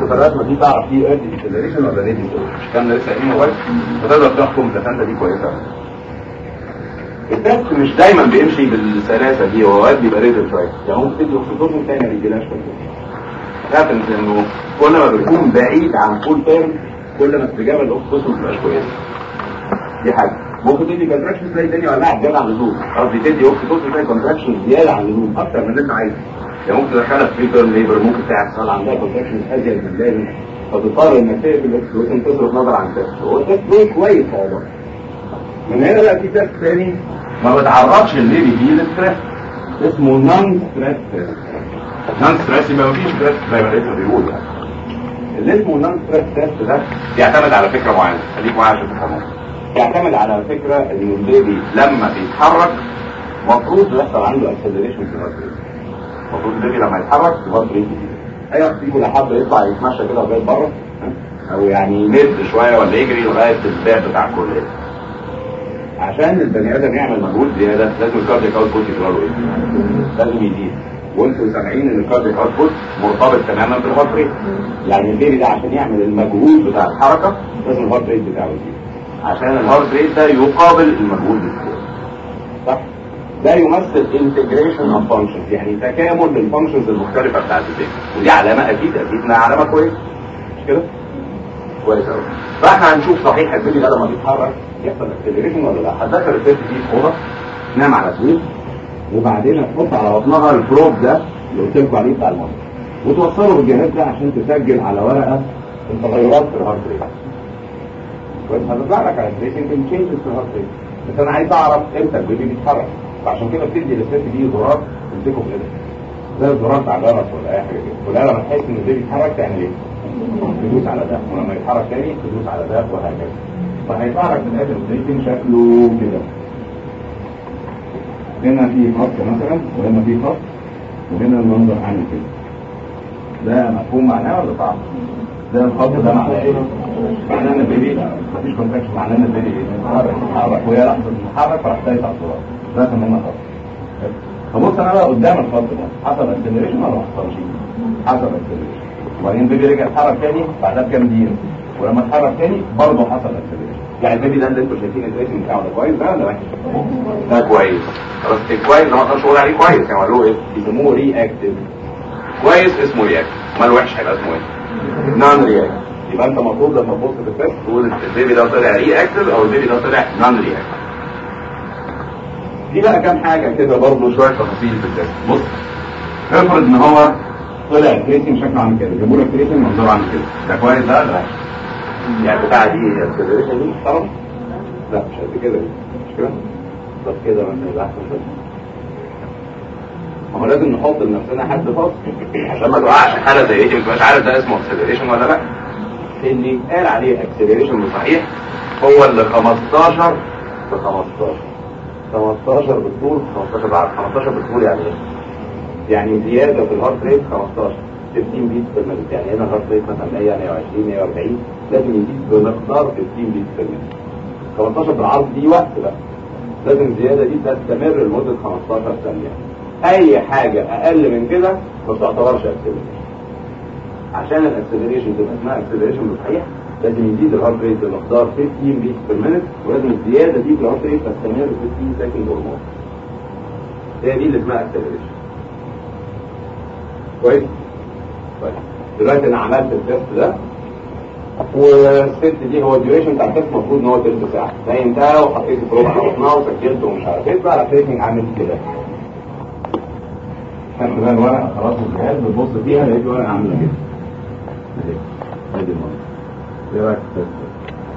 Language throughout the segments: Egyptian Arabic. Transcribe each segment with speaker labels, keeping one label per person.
Speaker 1: في الرسمه دي تعرف فيه ايرلي ديسلريشن ولا ليه مش كان لسه قايلين كويس فتقدر تحكم الدفنه دي كويسه التست مش دايما بيمشي بالسلاسه دي هو اوقات بيبقى ريزل شويه يعني ممكن تدي اوكسيتوسن تاني ما بيجيلهاش تعرف انه كل ما بيكون بعيد عن فول تيرم كل ما استجابه الاوكسيتوسن ما بتبقاش كويسه دي حاجه ممكن تدي كونتراكشن تلاقي الدنيا ولعت زياده عن اللزوم قصدي تدي اوكسيتوسن تلاقي كونتراكشن زياده عن اللزوم اكتر من اللي انت عايزه يعني ممكن تدخلها في تيرم ليبر ممكن تعمل عندها كونتراكشن ازيد من اللازم فتضطر انك تقفل الاوكسيتوسن تصرف نظر عن التست هو التست ده كويس والله من هنا بقى في تست ثاني ما بتعرضش البيبي دي للستريس اسمه نون ستريس تيست نون ستريس يبقى مفيش ستريس زي ما الاسم بيقول يعني اللي اسمه نون ستريس تيست ده بيعتمد على فكره معينه خليك معايا عشان تفهمها بيعتمد على فكره ان البيبي لما بيتحرك المفروض يحصل عنده اكسلريشن في الهارت ريت المفروض البيبي لما يتحرك الهارت ريت يزيد اي واحد فيكم لو حب يطلع يتمشى كده لغايه بره او يعني يمد شويه ولا يجري لغايه الباب بتاع الكليه عشان البني ادم يعمل مجهود زياده لازم الكاردياك اوتبوت يجرى له ايه؟ لازم يزيد وانتوا سامعين ان الكاردياك اوتبوت مرتبط تماما بالهارت ريت يعني البيبي ده عشان يعمل المجهود بتاع الحركه لازم الهارت ريت بتاعه يزيد عشان الهارت ريت ده يقابل المجهود بتاعه صح؟ ده يمثل انتجريشن اوف فانكشنز يعني تكامل للفانكشنز المختلفه بتاعت البيبي ودي علامه اكيد اكيد انها علامه كويسه مش كده؟ كويس قوي فاحنا هنشوف صحيح البيبي ده لما بيتحرك يحصل اكسلريشن ولا لا هتدخل الست دي في اوضه تنام على سرير وبعدين هتحط على بطنها البروب ده اللي قلت لكم عليه بتاع المرض وتوصله بالجهاز ده عشان تسجل على ورقه التغيرات في الهارت ريت كويس هتطلع لك على الريتنج تشينجز في الهارت ريت بس انا عايز اعرف امتى البيبي بيتحرك فعشان كده بتدي للست دي زرار تمسكه في ايدك زي الزرار بتاع جرس ولا اي حاجه كده ولا لما تحس ان البيبي بيتحرك تعمل ايه؟ تدوس على ده ولما يتحرك تاني تدوس على ده وهكذا فهيتحرك في الاخر البريتنج شكله كده هنا في خط مثلا وهنا في خط وهنا المنظر عامل كده ده مفهوم معناه ولا صعب؟ ده الخط ده معناه ايه؟ معناه ان البيبي مفيش كونتاكشن معناه ان البيبي بيتحرك بيتحرك وهي لحظه المحرك فراح دايس على الزرار ده كمان خط فبص انا بقى قدام الخط ده حصل اكسلريشن ولا ما حصلش؟ حصل اكسلريشن وبعدين البيبي رجع اتحرك تاني بعدها بكام دقيقه ولما اتحرك تاني برضه حصل اكسلريشن يعني البيبي ده اللي انتوا شايفين الريتم بتاعه ده كويس ده ولا وحش؟ ده كويس خلاص كويس ده ما اقدرش اقول عليه كويس يعني قالوا ايه؟ بيسموه ري اكتف كويس اسمه ري اكتف امال وحش هيبقى اسمه ايه؟ نون ري اكتف يبقى انت المفروض لما تبص في التست تقول البيبي ده طلع ري اكتف او البيبي ده طلع نون ري اكتف دي بقى كام حاجه كده برضه شويه تفاصيل في التست بص افرض ان هو طلع الكريتين شكله عامل كده جابوا لك كريتين منظره عامل كده ده كويس ده ولا وحش؟ يعني بتاع دي الكالوريشن دي محترم لا مش قد كده مش كده طب كده مثلا يبقى احسن شويه ما هو لازم نحط لنفسنا حد فاصل عشان ما تقعش حاله زي دي ما تبقاش عارف ده اسمه اكسلريشن ولا لا اللي يتقال عليه اكسلريشن صحيح هو اللي 15 ب 15 15 بالطول 15 بعد 15 بالطول يعني ايه؟ يعني زياده في الهارت ريت 15 15 بيت في المينت يعني هنا الهارت ريت مثلا 100 120 140 لازم يزيد بمقدار 15 بيت في المينت 15 بالعرض دي وقت بقى لازم الزياده دي تستمر لمده 15 ثانيه اي حاجه اقل من كده ما بتعتبرش اكسلريشن عشان الاكسلريشن تبقى اسمها اكسلريشن صحيح لازم يزيد الهارت ريت بمقدار 15 بيت في المينت ولازم الزياده دي في الهارت ريت تستمر 15 سكند اور مور هي دي اللي اسمها اكسلريشن كويس طيب دلوقتي انا عملت التست ده والست دي هو الديوريشن بتاع التست المفروض ان هو تلت ساعه نيمتها وحطيت بروب على بطنها وسجلته ومش عارف ايه بقى التريتنج عامل كده خدت بقى الورقه خلاص الجهاز بتبص فيها لقيت ورقه عامله كده اهي ادي المنظر ايه رايك في التست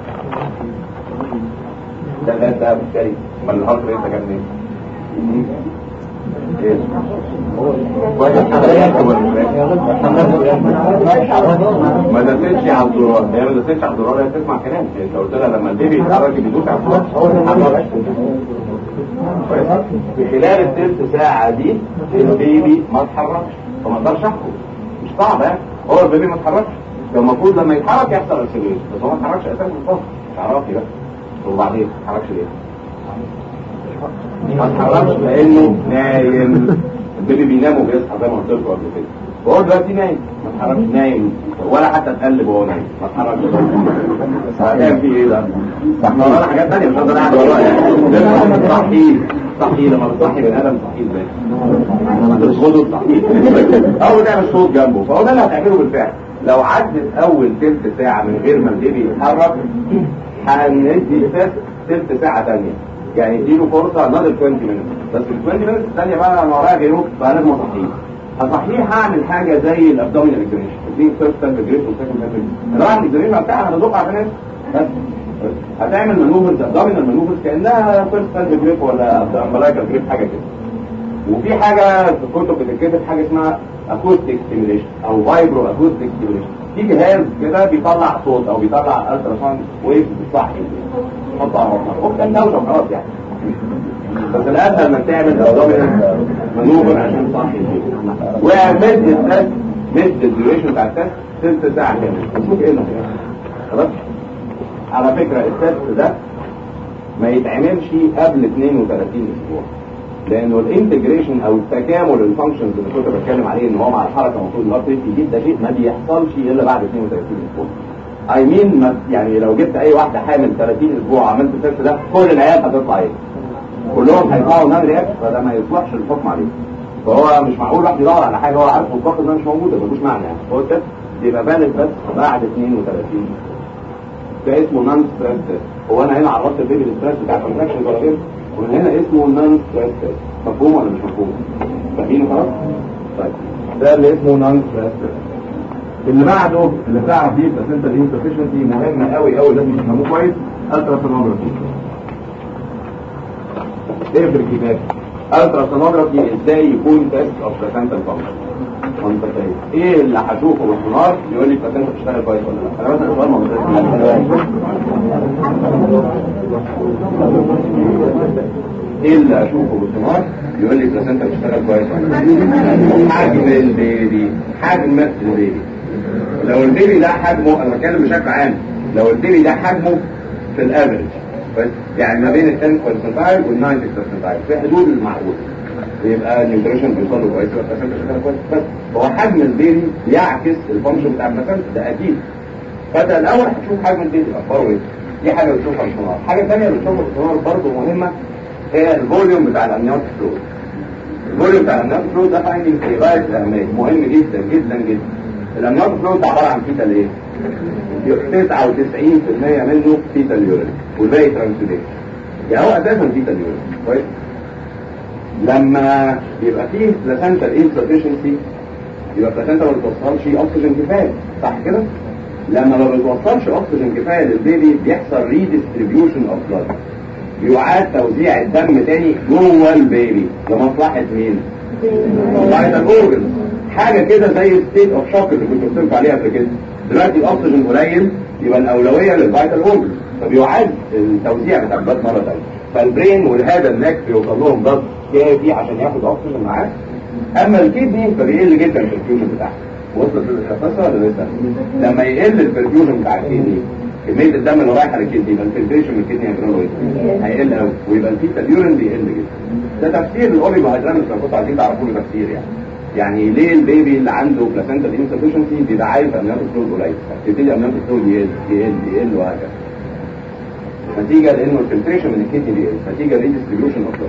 Speaker 1: ده ده ده بالتالي امال الهارت ريت ده كان منين؟ ما دستش على الزرار هي ما دستش على الزرار هي تسمع كلام انت قلت لها لما البيبي يتحرك بيدوس على الزرار في خلال الثلث ساعة دي البيبي ما اتحركش فما اقدرش احكم مش صعب يعني هو البيبي ما اتحركش المفروض لما يتحرك يحصل اكسلريشن بس هو ما اتحركش اساسا في الفصل تعرفي بقى وبعدين ما اتحركش ليه؟ ما اتحركش لانه نايم البيبي بينام وبيصحى زي ما قلت لكم قبل كده وهو دلوقتي نايم ما اتحركش نايم ولا حتى اتقلب وهو نايم ما اتحركش هتعمل فيه ايه ده؟ احنا ورانا حاجات ثانيه مش هقدر قاعد ورايا صحيح صحيح لما بتصحي بني ادم صحيح ازاي؟ بتخده صحيح او بتعمل صوت جنبه فهو ده اللي هتعمله بالفعل لو عدت اول تلت ساعه من غير ما البيبي يتحرك هندي تلت تلت ساعه ثانيه يعني اديله فرصه another 20 minutes بس ال 20 minutes الثانيه بقى انا ورايا غيره بقى لازم اصحيه هصحيه هعمل حاجه زي الابدومينال اكزامينشن دي فيرست تايم جريد وسكند تايم طبعا الاكزامينشن بتاعها انا بدق عشان بس هتعمل مانوفرز ابدومينال مانوفرز كانها فيرست تايم جريد ولا امبلايكال جريد حاجه كده وفي حاجه في الكتب بتتكتب حاجه اسمها اكوستيك ستيميليشن او فايبرو اكوستيك ستيميليشن في جهاز كده بيطلع صوت او بيطلع الترا ساوند ويف بتصحي تحط على بطنك وكان دوشه وخلاص يعني بس الاسهل انك تعمل ابدومينال مانوفر عشان تصحي ومد التست مد الديوريشن بتاع التست ثلث ساعه كامل نشوف ايه اللي خلاص على فكره التست ده ما يتعملش قبل 32 اسبوع لانه الانتجريشن او التكامل الفانكشنز اللي كنت بتكلم عليه ان هو مع الحركه المفروض الهارت ريت يزيد ده شيء ما بيحصلش الا بعد 32 اسبوع اي مين يعني لو جبت اي واحده حامل 30 اسبوع وعملت التست ده كل العيال هتطلع ايه كلهم هيطلعوا نان رياكت فده ما يصلحش الحكم عليه فهو مش معقول واحد يدور على حاجه هو عارف مطلقا انها مش موجوده ملوش معنى يعني هو التست بيبقى بالغ بس بعد 32 ده اسمه نان ستريس تيست هو انا هنا عرفت البيبي الستريس بتاع الكونتراكشن ولا غيره ومن هنا اسمه نان ستريس تيست مفهوم ولا مش مفهوم فاهمين خلاص طيب ده اللي اسمه نان ستريس تيست اللي بعده اللي تعرف فيه البلاسنتا انسفشنسي مهمه قوي قوي لازم تفهموه كويس الترا سونوجرافي ايه في الكتاب الترا سونوجرافي ازاي يكون تيست اوف بلاسنتا فانكشن وانت شايف ايه اللي هشوفه بالسونار يقول لي بلاسنتا بتشتغل كويس ولا لا انا بسال سؤال ما ايه اللي اشوفه بالسونار يقول لي بلاسنتا بتشتغل كويس ولا لا حجم البيبي حجم البيبي لو البيبي ده حجمه انا بتكلم بشكل عام لو البيبي ده حجمه في الافرج يعني ما بين ال 10 percentile وال 90 percentile في حدود المعقول يبقى النيوتريشن بيوصل له كويس والبلاسنتا شغاله كويس بس هو حجم البيبي يعكس الفانكشن بتاع البلاسنتا ده اكيد فانت الاول هتشوف حجم البيبي اخباره ايه دي حاجه بتشوفها في السونار حاجه ثانيه بتشوفها في السونار برضه مهمه هي الفوليوم بتاع الامنيوت فلويد الفوليوم بتاع الامنيوت فلويد ده فايندنج في غايه الاهميه مهم جدا جدا جدا الامنيوت فلويد ده عباره عن فيتال ايه 99% منه فيتال يورين والباقي ترانسليشن يعني هو اساسا فيتال يورين كويس لما بيبقى فيه بلاسنتال انسفشنسي يبقى بلاسنتا ما بتوصلش اكسجين كفايه صح كده لما ما بتوصلش اكسجين كفايه للبيبي بيحصل ريديستريبيوشن اوف بلاد يعاد توزيع الدم تاني جوه البيبي لمصلحه مين؟ مصلحه الاورجن حاجه كده زي الستيت اوف شوك اللي كنت قلت لكم عليها قبل كده دلوقتي الاكسجين قليل يبقى الاولويه للفيتال اورجن فبيعاد التوزيع بتاع البلاد مره ثانيه فالبرين والهذا النك بيوصل لهم بلاد كافي عشان ياخد اكسجين معاه اما الكدني فبيقل جدا البرفيوجن بتاعها وصلت للخصاصه ولا لسه؟ لما يقل البرفيوجن بتاع الكدني كميه الدم اللي رايحه للكدني يبقى الفلتريشن من الكدني هيجرى له ايه؟ هيقل قوي ويبقى الفيتال يورين بيقل جدا ده تفسير الاوليجو هيدرامس لو كنتوا عايزين تعرفوا له تفسير يعني يعني ليه البيبي اللي عنده بلاسنتا انسفشنسي بيبقى عايز امنيات فلويد قليل تبتدي امنيات فلويد يقل يقل يقل وهكذا نتيجه لانه الفلتريشن من الكدني بيقل نتيجه ريديستريبيوشن اوف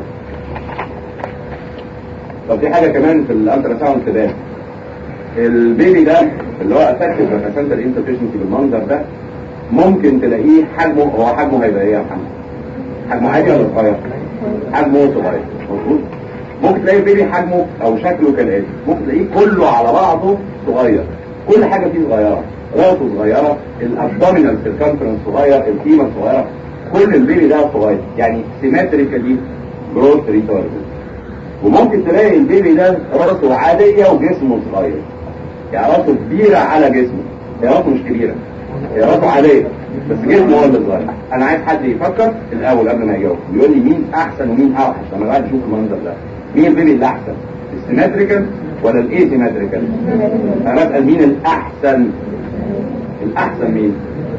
Speaker 1: طب في حاجه كمان في الالترا ساوند تبان البيبي ده اللي هو افكتيف بلاسنتا انسفشنسي بالمنظر ده ممكن تلاقيه حجمه هو حجمه هيبقى ايه يا محمد؟ حجمه عادي ولا صغير؟ حجمه صغير مظبوط؟ ممكن تلاقي البيبي حجمه او شكله كالاتي ممكن تلاقيه كله على بعضه صغير كل حاجه فيه صغيره راسه صغيره الابدومينال سيركمفرنس صغير القيمه صغيره كل البيبي ده صغير يعني سيمتريكالي جروث ريتاردد وممكن تلاقي البيبي ده راسه عاديه وجسمه صغير يعني راسه كبيره على جسمه هي راسه مش كبيره هي راسه عاديه بس جسمه هو اللي صغير انا عايز حد يفكر الاول قبل ما يجاوب يقول لي مين احسن ومين اوحش لما الواحد يشوف المنظر ده مين البيبي اللي احسن السيمتريكال ولا الايسيمتريكال انا بسال مين الاحسن الاحسن مين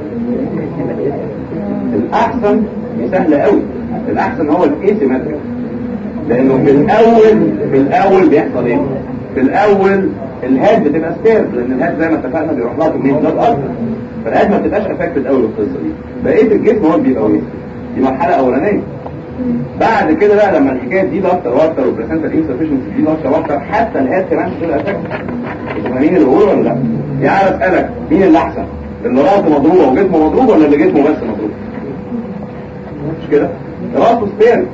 Speaker 1: الاحسن سهل قوي الاحسن هو الايسيمتريكال لانه في الاول في الاول بيحصل ايه في الاول الهاد بتبقى سكير لان الهاد زي ما اتفقنا بيروح لها كميه بلاد اكتر فالهاد ما بتبقاش افكتد قوي بالقصه دي بقيه الجسم هو اللي بيبقى ويست دي مرحله اولانيه بعد كده بقى لما الحكايه تزيد اكتر واكتر والبرسنتال انسفشنسي تزيد اكتر واكتر حتى الهاد كمان بتبقى افكتد فاهمين اللي بقوله ولا لا؟ يعني اسالك مين اللي احسن؟ اللي راسه مضروبه وجسمه مضروب ولا اللي جسمه بس مضروب؟ مش كده؟ راسه سبير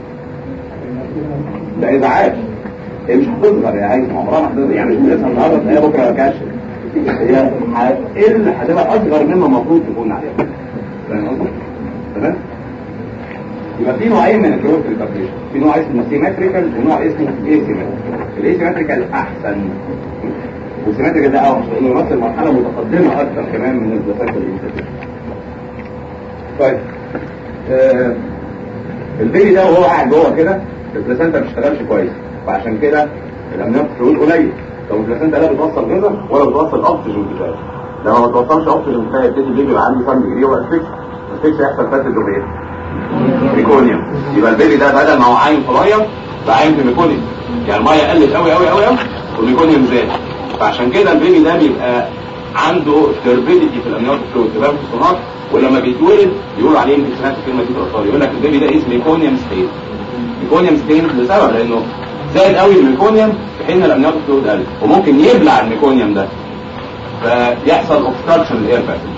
Speaker 1: ده ازعاج هي مش هتظهر يا عايز عمرها ما هتظهر يعني مش لسه النهارده تلاقيها بكره كاشف هي هتقل هتبقى اصغر مما المفروض تكون عليها فاهم قصدي؟ تمام؟ يبقى في نوعين من الجروث ريتارديشن في نوع اسمه سيمتريكال ونوع اسمه ايسيمتريكال الايسيمتريكال احسن والسيمتريكال ده اوحش لانه يمثل مرحله متقدمه اكثر كمان من البلاسنتا الانسيمتريكال طيب آه البيبي ده وهو قاعد جوه كده البلاسنتا ما بتشتغلش كويس فعشان كده الامنيات فلويد قليل لو البلاسنتا لا بتوصل غذاء ولا بتوصل اكسجين كفايه لما ما توصلش اكسجين كفايه يبتدي البيبي يبقى عنده فم جري واسفكس اسفكس يحصل فاسد وبيه ميكونيوم يبقى البيبي ده بدل ما هو عايم في ميه بقى عايم في ميكونيوم يعني الميه قلت قوي قوي قوي قوي والميكونيوم زاد فعشان كده البيبي ده بيبقى عنده تربيديتي في الامنيات فلويد تبقى في الصناعه ولما بيتولد يقولوا عليه يمكن سمعت الكلمه دي في يقول لك البيبي ده اسمه ميكونيوم ستين ميكونيوم ستين لسبب لانه زاد قوي الميكونيوم في حين الامنيات فلويد قل وممكن يبلع الميكونيوم ده فيحصل اوبستراكشن للاير باسج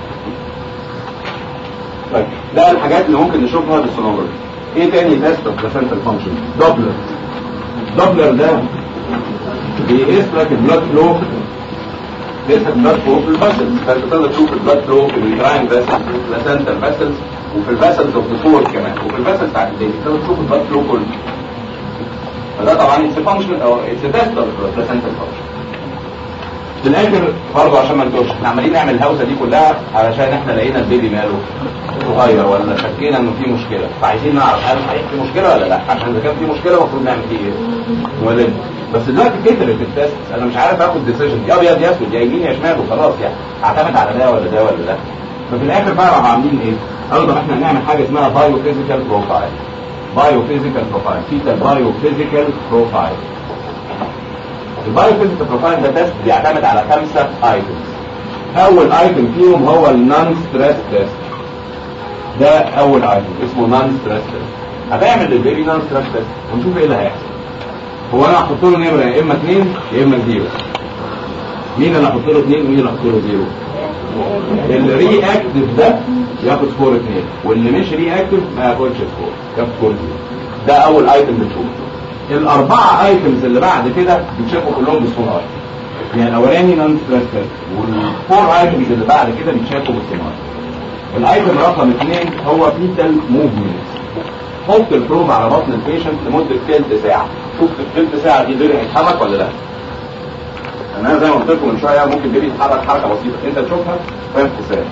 Speaker 1: طيب ده الحاجات اللي ممكن نشوفها بالسونوجرافي ايه تاني تيست اوف بلاسنتال فانكشن دوبلر دوبلر ده بيقيس لك البلاد فلو بيقيس البلاد فلو في الفاسلز فانت تقدر تشوف البلاد فلو في الجراين فاسلز في البلاسنتال فاسلز وفي الفاسلز اوف ذا كمان وفي الفاسلز بتاعت الدنيا تقدر تشوف البلاد فلو كله فده طبعا اتس فانكشن او اتس تيست اوف بلاسنتال فانكشن في الاخر برضه عشان ما نتوهش احنا عمالين نعمل الهوسه دي كلها علشان احنا لقينا البيبي ماله صغير ولا شكينا انه في مشكله فعايزين نعرف هل صحيح في مشكله ولا لا عشان اذا كان في مشكله المفروض نعمل فيه ايه نولد بس دلوقتي كترت التست انا مش عارف اخد ديسيجن يا ابيض يا اسود يا يمين يا شمال وخلاص يعني اعتمد على ده ولا ده ولا ده ففي الاخر بقى راحوا عاملين ايه؟ قالوا طب احنا هنعمل حاجه اسمها بايو فيزيكال بروفايل بايو فيزيكال بروفايل فيتا بايو فيزيكال بروفايل البايو فيزيكال بروفايل ده تيست بيعتمد على خمسه ايتمز اول ايتم فيهم هو النون ستريس تيست ده اول ايتم اسمه نون ستريس تيست هتعمل للبيبي نون ستريس تيست ونشوف ايه اللي هيحصل هو انا هحط له نمره يا اما 2 يا اما 0 مين اللي هحط له 2 ومين اللي هحط له 0 اللي ري اكتف ده ياخد سكور 2 واللي مش ري اكتف ما ياخدش سكور ياخد سكور 0 ده اول ايتم بنشوفه الاربعه ايتمز اللي بعد كده بيتشافوا كلهم بالسونار يعني الاولاني نون ستريس تيست والفور ايتمز اللي بعد كده بيتشافوا بالسونار الايتم رقم اثنين هو فيتال موفمنت حط البروب على بطن البيشنت لمده ثلث ساعه شوف في الثلث ساعه دي البيبي هيتحرك ولا لا انا زي ما قلت لكم من شويه ممكن البيبي يتحرك حركه بسيطه انت تشوفها فاهم حساب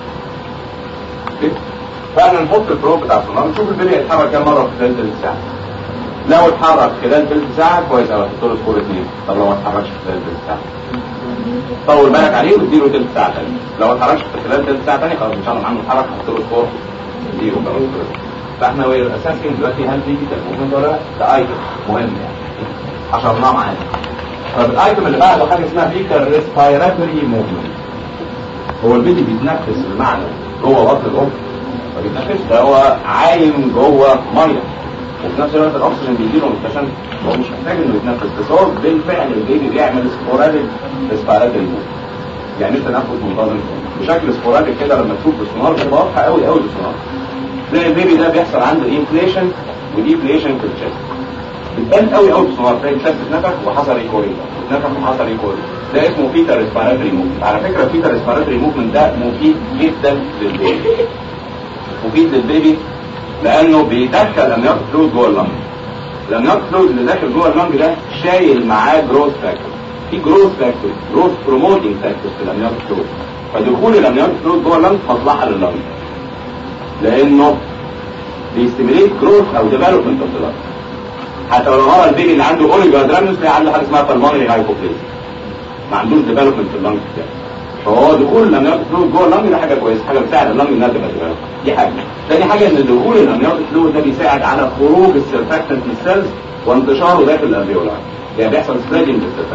Speaker 1: فاحنا نحط البروب بتاع السونار نشوف البيبي هيتحرك كام مره في خلال ثلث ساعه لو اتحرك خلال ثلث ساعه كويس قوي هتحط له سكور اثنين طب لو ما اتحركش خلال ثلث ساعه طول بالك عليه واديله ثلث ساعه ثانيه لو ما اتحركش خلال ثلث ساعه ثانيه خلاص ان شاء الله عنده اتحرك هحط له سكور زيرو خلاص فاحنا وير اساسين دلوقتي هل في كده موفمنت ولا لا ده ايتم مهم يعني حشرناه معانا طب الايتم اللي بعده حاجه اسمها فيكر ريسبيراتوري موفمنت هو البيبي بيتنفس بالمعنى جوه بطن الام ما بيتنفسش ده هو عايم جوه ميه وفي نفس الوقت الاكسجين بيجي له مستشفى هو مش محتاج انه يتنفس بس هو بالفعل البيبي بيعمل سبوراديك ريسبيراتوري موفمنت يعني انت تنفس منتظم بشكل سبوراديك كده لما تشوف بالسونار بتبقى واضحه قوي قوي بالسونار تلاقي البيبي ده بيحصل عنده انفليشن وديفليشن في الجسم بتبان قوي قوي بالسونار تلاقي الشخص اتنفخ وحصل ريكوري اتنفخ وحصل ريكوري ده اسمه فيتا ريسبيراتوري موفمنت على فكره الفيتا ريسبيراتوري موفمنت ده مفيد جدا للبيبي مفيد للبيبي لانه بيدخل امنيات فلويد جوه اللنج الامنيات فلويد اللي داخل جوه اللنج ده شايل معاه جروث فاكتور في جروث فاكتور جروث بروموتنج فاكتور في الامنيات فلويد فدخول الامنيات فلويد جوه اللنج مصلحه لللنج لانه بيستمريت جروث او ديفلوبمنت اوف ذا حتى لو هو البيبي اللي عنده اوريجا ادرانوس تلاقي عنده حاجه اسمها بالمونري هايبوبليزيا ما عندوش ديفلوبمنت في اللنج بتاعه فهو دخول الامنيات فلويد جوه اللنج ده حاجه كويسه حاجه بتساعد اللنج انها تبقى ديفلوب دي حاجه تاني حاجه ان دخول الامنيات فلويد ده بيساعد على خروج السيرفاكتنت من السيلز وانتشاره داخل الالفيولاي يعني بيحصل سبريدنج للسيرفاكتنت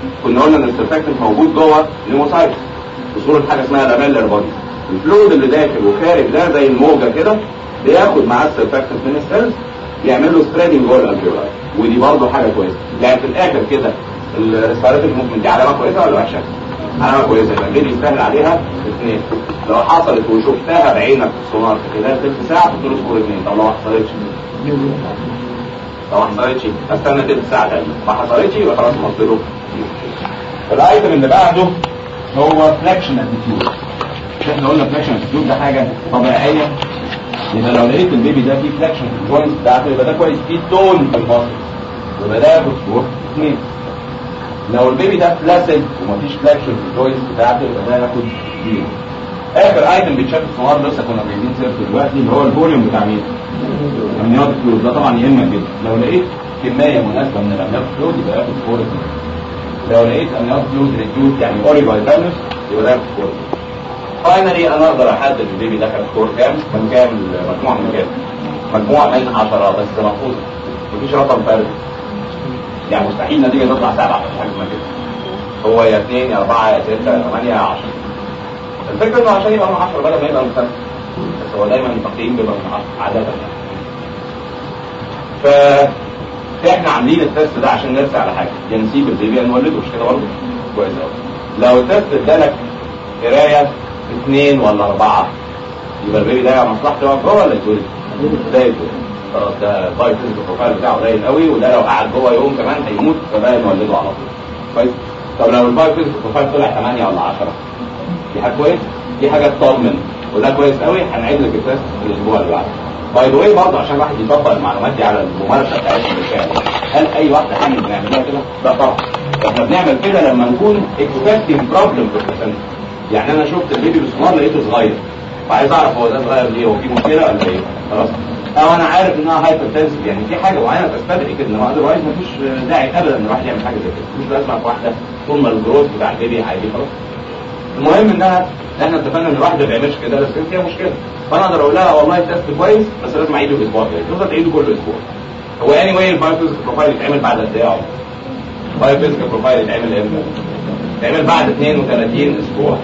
Speaker 1: كنا قلنا ان السيرفاكتنت موجود جوه نيموسايت بصوره حاجه اسمها لاميلر بودي الفلويد اللي داخل وخارج ده زي الموجه كده بياخد معاه السيرفاكتنت من السيلز يعمل له سبريدنج جوه الالفيولاي ودي برضه حاجه كويسه يعني في الاخر كده الريسبيراتوري موفمنت دي علامه كويسه ولا وحشه؟ علامه كويسه يبقى البيبي يستاهل عليها اثنين لو حصلت وشفتها بعينك في السونار في خلال ثلث ساعه تحط له سكور اثنين طب لو ما حصلتش لو ما حصلتش استنى ثلث ساعه تاني ما حصلتش يبقى خلاص نحط له الايتم اللي بعده هو فليكشن اتيتيود احنا قلنا فليكشن اتيتيود ده حاجه طبيعيه يبقى لو لقيت البيبي ده فيه فليكشن في الجوينت بتاعته يبقى ده كويس فيه تون في المصل يبقى ده ياخد سكور اثنين لو البيبي ده فلاسد ومفيش فلاكشن في الجوينت بتاعته يبقى ده ياخد زيرو اخر ايتم بيتشاف في السونار لسه كنا جايبين سيرته دلوقتي اللي هو الفوليوم بتاع مين؟ الامنيات فلويد ده طبعا يهمك جدا لو لقيت كميه مناسبه من الامنيات فلويد يبقى ياخد سكور اثنين لو لقيت امنيات فلويد ريديوز يعني اوري فيتامينس يبقى ده ياخد سكور فاينلي انا اقدر احدد البيبي ده كان سكور كام من كام مجموعه من كام مجموعه من 10 بس محفوظه مفيش رقم فارغ يعني مستحيل النتيجه تطلع سبعه مش حاجه اسمها كده هو يا اثنين يا اربعه يا سته يا ثمانيه يا 10 الفكره انه عشان يبقى من 10 بدل ما يبقى من خمسه بس هو دايما التقييم بيبقى من 10 عاده يعني ف احنا عاملين التست ده عشان نرسى على حاجه يا نسيب البيبي نولده مش كده برضه كويس قوي لو التست ادالك قرايه اثنين ولا اربعه يبقى البيبي ده مصلحته يقعد جوه ولا يتولد؟ ده يتولد خلاص ده البايو فيزيكال بروفايل بتاعه قليل قوي وده لو قعد جوه يوم كمان هيموت فده نولده على طول كويس طب لو البايو فيزيكال بروفايل طلع 8 ولا 10 دي حاجه كويس دي حاجه تطمن وده كويس قوي هنعيد لك التست في الاسبوع اللي بعده باي ذا واي برضه عشان الواحد يطبق المعلومات دي على الممارسه بتاعتنا بالفعل هل اي واحده حامل بنعملها كده؟ لا طبعا احنا بنعمل كده لما نكون اكسبكتنج بروبلم في البلاسنتا يعني انا شفت البيبي بالسونار لقيته صغير وعايز اعرف هو ده صغير ليه هو في مشكله ولا ايه خلاص او انا عارف انها هايبر تنسف يعني في حاجه معينه تستدعي كده انما اذروايز مفيش داعي ابدا ان الواحد يعمل حاجه زي كده مش لازم في واحده طول ما الجروث بتاع البيبي عادي خلاص المهم انها احنا اتفقنا ان الواحد ما بيعملش كده بس فيها مشكله فانا اقدر اقول لها والله التست كويس بس لازم اعيده الاسبوع الجاي تفضل تعيده كل اسبوع هو اني واي البايوفيزيكال بروفايل يتعمل بعد قد ايه البايوفيزيكال بروفايل يتعمل امتى؟ يتعمل بعد 32 اسبوع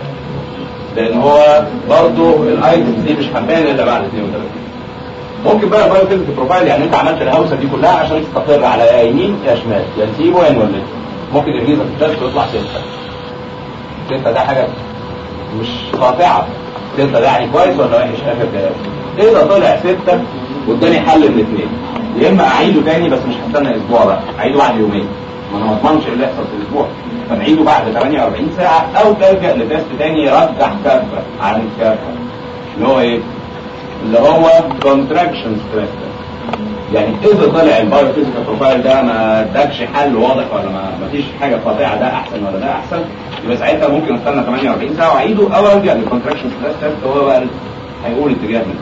Speaker 1: لان هو برضه الايتمز دي مش هتبان الا بعد 32 ممكن بقى البايو فيزيكال بروفايل يعني انت عملت الهوسه دي كلها عشان تستقر على يا يمين يا شمال يا تسيبه يا نولده ممكن الفيزا في التست تطلع سته سته ده حاجه مش قاطعه سته ده يعني كويس ولا وحش اخر كلام اذا طلع سته واداني حل من اثنين يا اما اعيده تاني بس مش هستنى اسبوع بقى اعيده بعد يومين ما انا ما اضمنش اللي يحصل في الاسبوع فنعيده بعد 48 ساعه او تلجا لتست تاني يرجح كافه عن الكافه اللي هو ايه؟ اللي هو كونتراكشن ستريس يعني اذا طلع البايو فيزيكال بروفايل ده ما ادكش حل واضح ولا ما فيش حاجه قاطعه ده احسن ولا ده احسن يبقى ساعتها ممكن استنى 48 ساعه واعيده او ارجع للكونتراكشن ستريس تيست هو بقى هيقول اتجاه منه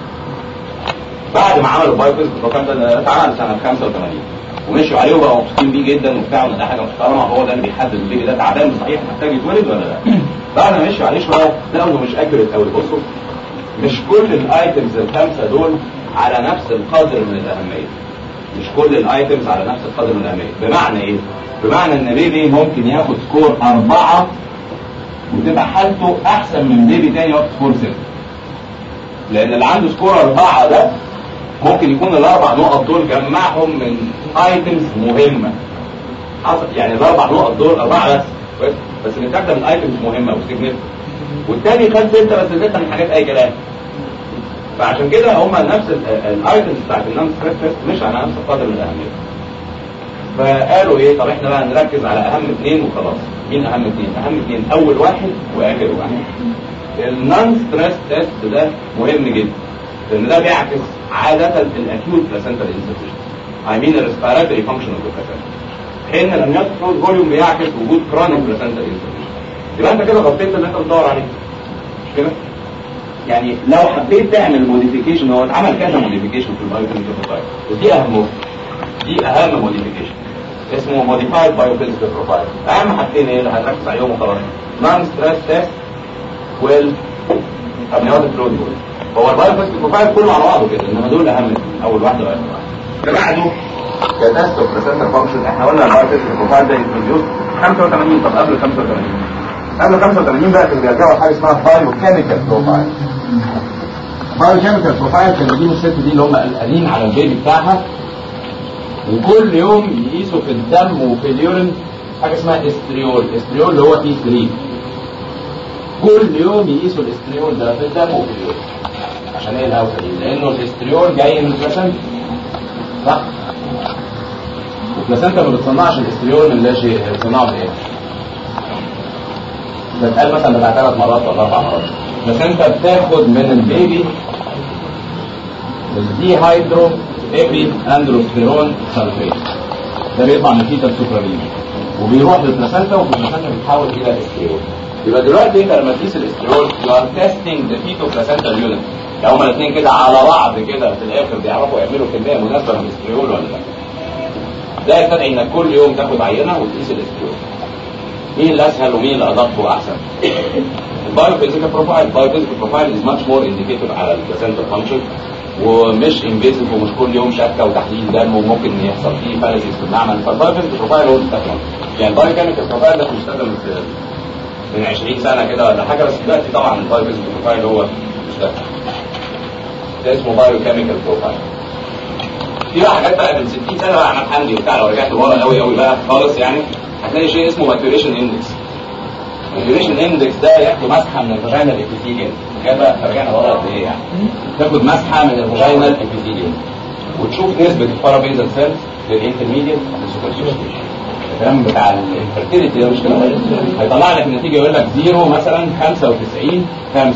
Speaker 1: بعد ما عملوا البايو فيزيكال بروفايل ده اتعمل سنه 85 ومشوا عليه وبقوا مبسوطين بيه جدا وبتاع وده حاجه محترمه هو ده اللي بيحدد البيبي ده تعبان صحيح محتاج يتولد ولا لا بعد ما مشوا عليه شويه لقوا انه مش اكيوريت قوي بصوا مش كل الايتمز الخمسه دول على نفس القدر من الاهميه مش كل الايتمز على نفس القدر من الاهميه بمعنى ايه بمعنى ان بيبي ممكن ياخد سكور أربعة وتبقى حالته احسن من بيبي تاني واخد سكور ستة لان اللي عنده سكور أربعة ده ممكن يكون الاربع نقط دول جمعهم من ايتمز مهمه حصل يعني الاربع نقط دول اربعه بس كويس بس متاخده من ايتمز مهمه وسيجنفكت والتاني خد سته بس سته من حاجات اي كلام فعشان كده هم نفس الايتمز بتاعت النون ستريس تيست مش على نفس القدر من الاهميه فقالوا ايه طب احنا بقى نركز على اهم اثنين وخلاص مين اهم اثنين اهم اثنين اول واحد واخر واحد النون ستريس تيست ده مهم جدا لان ده بيعكس عادة الاكيوت بلاسنتال انسفيشن I mean الريسبيراتوري فانكشن اوف the حين الامنيات فلويد فوليوم بيعكس وجود كرونيك بلاسنتال انسفيشن يبقى انت كده غطيت اللي انت بتدور عليه مش كده؟ يعني لو حبيت تعمل موديفيكيشن هو اتعمل كذا موديفيكيشن في البايوفيزيكال بروفايل ودي اهمهم دي اهم موديفيكيشن اسمه موديفايد بايوفيزيكال بروفايل اهم حاجتين ايه اللي هنركز عليهم وخلاص نون ستريس تيست وال امنيات فلويد فوليوم هو البايوفيزيكال بروفايل كله على بعضه كده انما دول اهم اول واحده واخر واحده اللي بعده كتست اوف بلاسنتا فانكشن احنا قلنا البايوفيزيكال بروفايل ده انتروديوس 85 طب قبل 85 قبل 85 بقى كانوا بيرجعوا حاجه اسمها بايو كيميكال بروفايل بايو كيميكال بروفايل كانوا يجيبوا الست دي اللي هم قلقانين على البيبي بتاعها وكل يوم يقيسوا في الدم وفي اليورين حاجه اسمها استريول استريول اللي هو اي 3 كل يوم يقيسوا الاستريول ده في الدم وفي اليورين عشان ايه الهوسه دي لانه الاستريول جاي من البلاسنتا صح البلاسنتا ما بتصنعش الاستريول من لا شيء هي بتصنعه بايه بتقال مثلا بتاع ثلاث مرات ولا اربع مرات بس انت بتاخد من البيبي الدي هيدرو ابي اندروستيرون سلفيت ده بيطلع من فيتا السوبرامين وبيروح للبلاسنتا وفي البلاسنتا بيتحول الى استريول يبقى دلوقتي انت لما تقيس الاستريول يو ار تيستنج ذا فيتو بلاسنتا يونت يعني هما الاثنين كده على بعض كده في الاخر بيعرفوا يعملوا كميه مناسبه من الاستريول ولا لا ده يستدعي انك كل يوم تاخد عينه وتقيس الاستريول مين اللي اسهل ومين اللي ادق واحسن البايوفيزيكال بروفايل البايوفيزيكال بروفايل از ماتش مور انديكيتور على البلاسنتا فانكشن ومش انفيزيف ومش كل يوم شكه وتحليل دم وممكن يحصل فيه فالسيس في المعمل فالبايوفيزيكال بروفايل هو المستخدم يعني البايوكيميكال بروفايل ده مستخدم من 20 سنه كده ولا حاجه بس دلوقتي طبعا البايوفيزيكال بروفايل هو مستخدم ده اسمه بايوكيميكال بروفايل في بقى حاجات بقى من 60 سنه بقى عماد حمدي وبتاع لو رجعت لورا قوي قوي بقى خالص يعني هتلاقي شيء اسمه ماتوريشن اندكس ماتوريشن اندكس ده ياخد مسحه من الفاجينا الابيثيليوم كده رجعنا ورا قد ايه يعني تاخد مسحه من الفاجينا الابيثيليوم وتشوف نسبه البارابيزال سيلز للانترميديت والسوبرفيشال الكلام بتاع الفيرتيليتي ده مش كده هيطلع لك النتيجه يقول لك 0 مثلا 95 5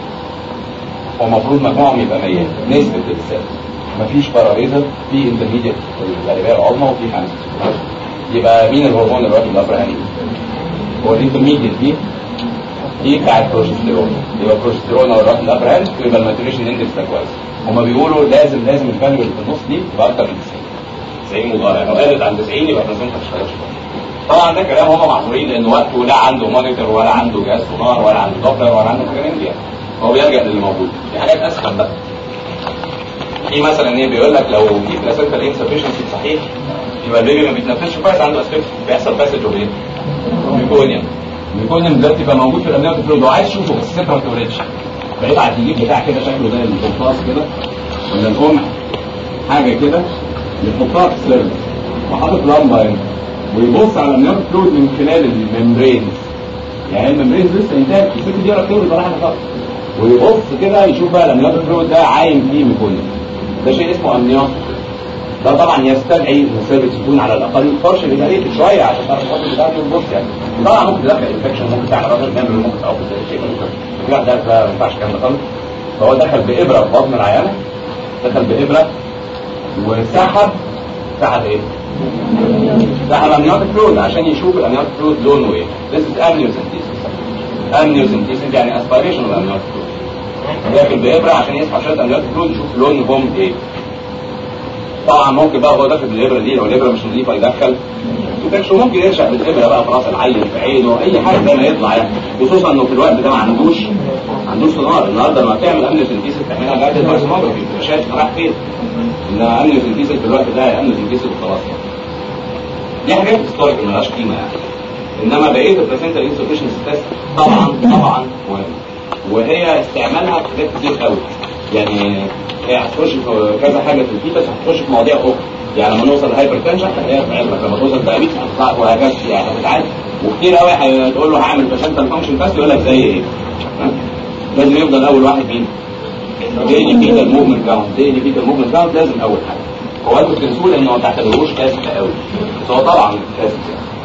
Speaker 1: هو المفروض مجموعهم يبقى 100 نسبه السيلز مفيش بارابيزال في انترميديت الغالبيه العظمى وفي 5 يبقى مين الهرمون الوقت الابر انهي هو الانترميديت دي دي بتاع البروجستيرون يبقى البروجستيرون او الوقت الابر هاند يبقى الماتوريشن اندكس ده كويس هما بيقولوا لازم لازم الفاليو اللي في النص دي تبقى اكتر من 90 90 مضارع لو قلت عن 90 يبقى البلازما ما تشتغلش طبعا ده كلام هم معذورين لان وقته لا عنده مونيتور ولا عنده جهاز سونار ولا عنده دوبلر ولا عنده حاجه من دي هو بيلجا للي موجود في حاجات اسهل بقى في مثلا ايه بيقول لك لو في بلاسنتا انسفشنسي صحيح يبقى البيبي ما بيتنفسش كويس عنده اسفكت بيحصل باسج اوف ايه؟ ميكونيوم الميكونيوم ده بيبقى موجود في الامنيه فلويد لو عايز تشوفه بس الستر ما تولدش فيبعت يجيب بتاع كده شكله زي القرطاس كده ولا القمح حاجه كده يحطها في السيرفس وحاطط لمبه هنا ويبص على الامنيه فلويد من خلال الممبرينز يعني الممبرينز لسه انتاج الست دي ركبت طالعه خالص ويبص كده يشوف بقى الامنيه فلويد ده عايم فيه ميكونيوم ده شيء اسمه امنيوس ده طبعا يستدعي ان السيرفكس يكون على الاقل فرش ريجاريتد شويه عشان تعرف الخط بتاعته يبص يعني طبعا ممكن تدخل انفكشن ممكن تعمل راجل نمر ممكن تعوق زي شيء لا ده ده ما ينفعش الكلام ده خالص فهو دخل بابره في بطن العيانه دخل بابره وسحب سحب ايه؟ سحب امنيوتيك فلويد عشان يشوف الامنيوتيك فلويد لونه ايه This is amniocentesis amniocentesis يعني aspiration of amniotic fluid داخل بابره عشان يسحب شويه امنيوتيك فلويد يشوف لونهم ايه طبعا ممكن بقى هو داخل بالابره دي لو الابره مش نظيفه يدخل يدخلش وممكن يرشق بالابره بقى في راس العين في عينه اي حاجه زي ما يطلع يعني خصوصا انه في الوقت ده ما عندوش ما عندوش سونار النهارده لما تعمل امن سنتيسيس تعملها بعد البارسونوجرافي مش شايف رايح فين انما امن سنتيسيس في الوقت ده امن سنتيسيس وخلاص يعني دي حاجات هيستوريك مالهاش قيمه يعني انما بقيه البلاسنتا انسفشنسي تيست طبعا طبعا مهم وهي استعمالها في حاجات كتير قوي يعني هي هتخش في كذا حاجه في الفيتس هتخش في مواضيع اخرى يعني لما نوصل لهايبر تنشن هتلاقيها في علمك لما توصل دايابيتس هتطلع وهكذا يعني هتتعالج وكتير قوي هتقول له هعمل بلاسنتا فانكشن تيست يقول لك زي ايه؟ ها؟ لازم يفضل اول واحد مين؟ ديلي فيتال موفمنت كاونت ديلي فيتال موفمنت كاونت لازم اول حاجه هو انتوا بتنسوا لانه ما تعتبروش تيست قوي بس هو طبعا تيست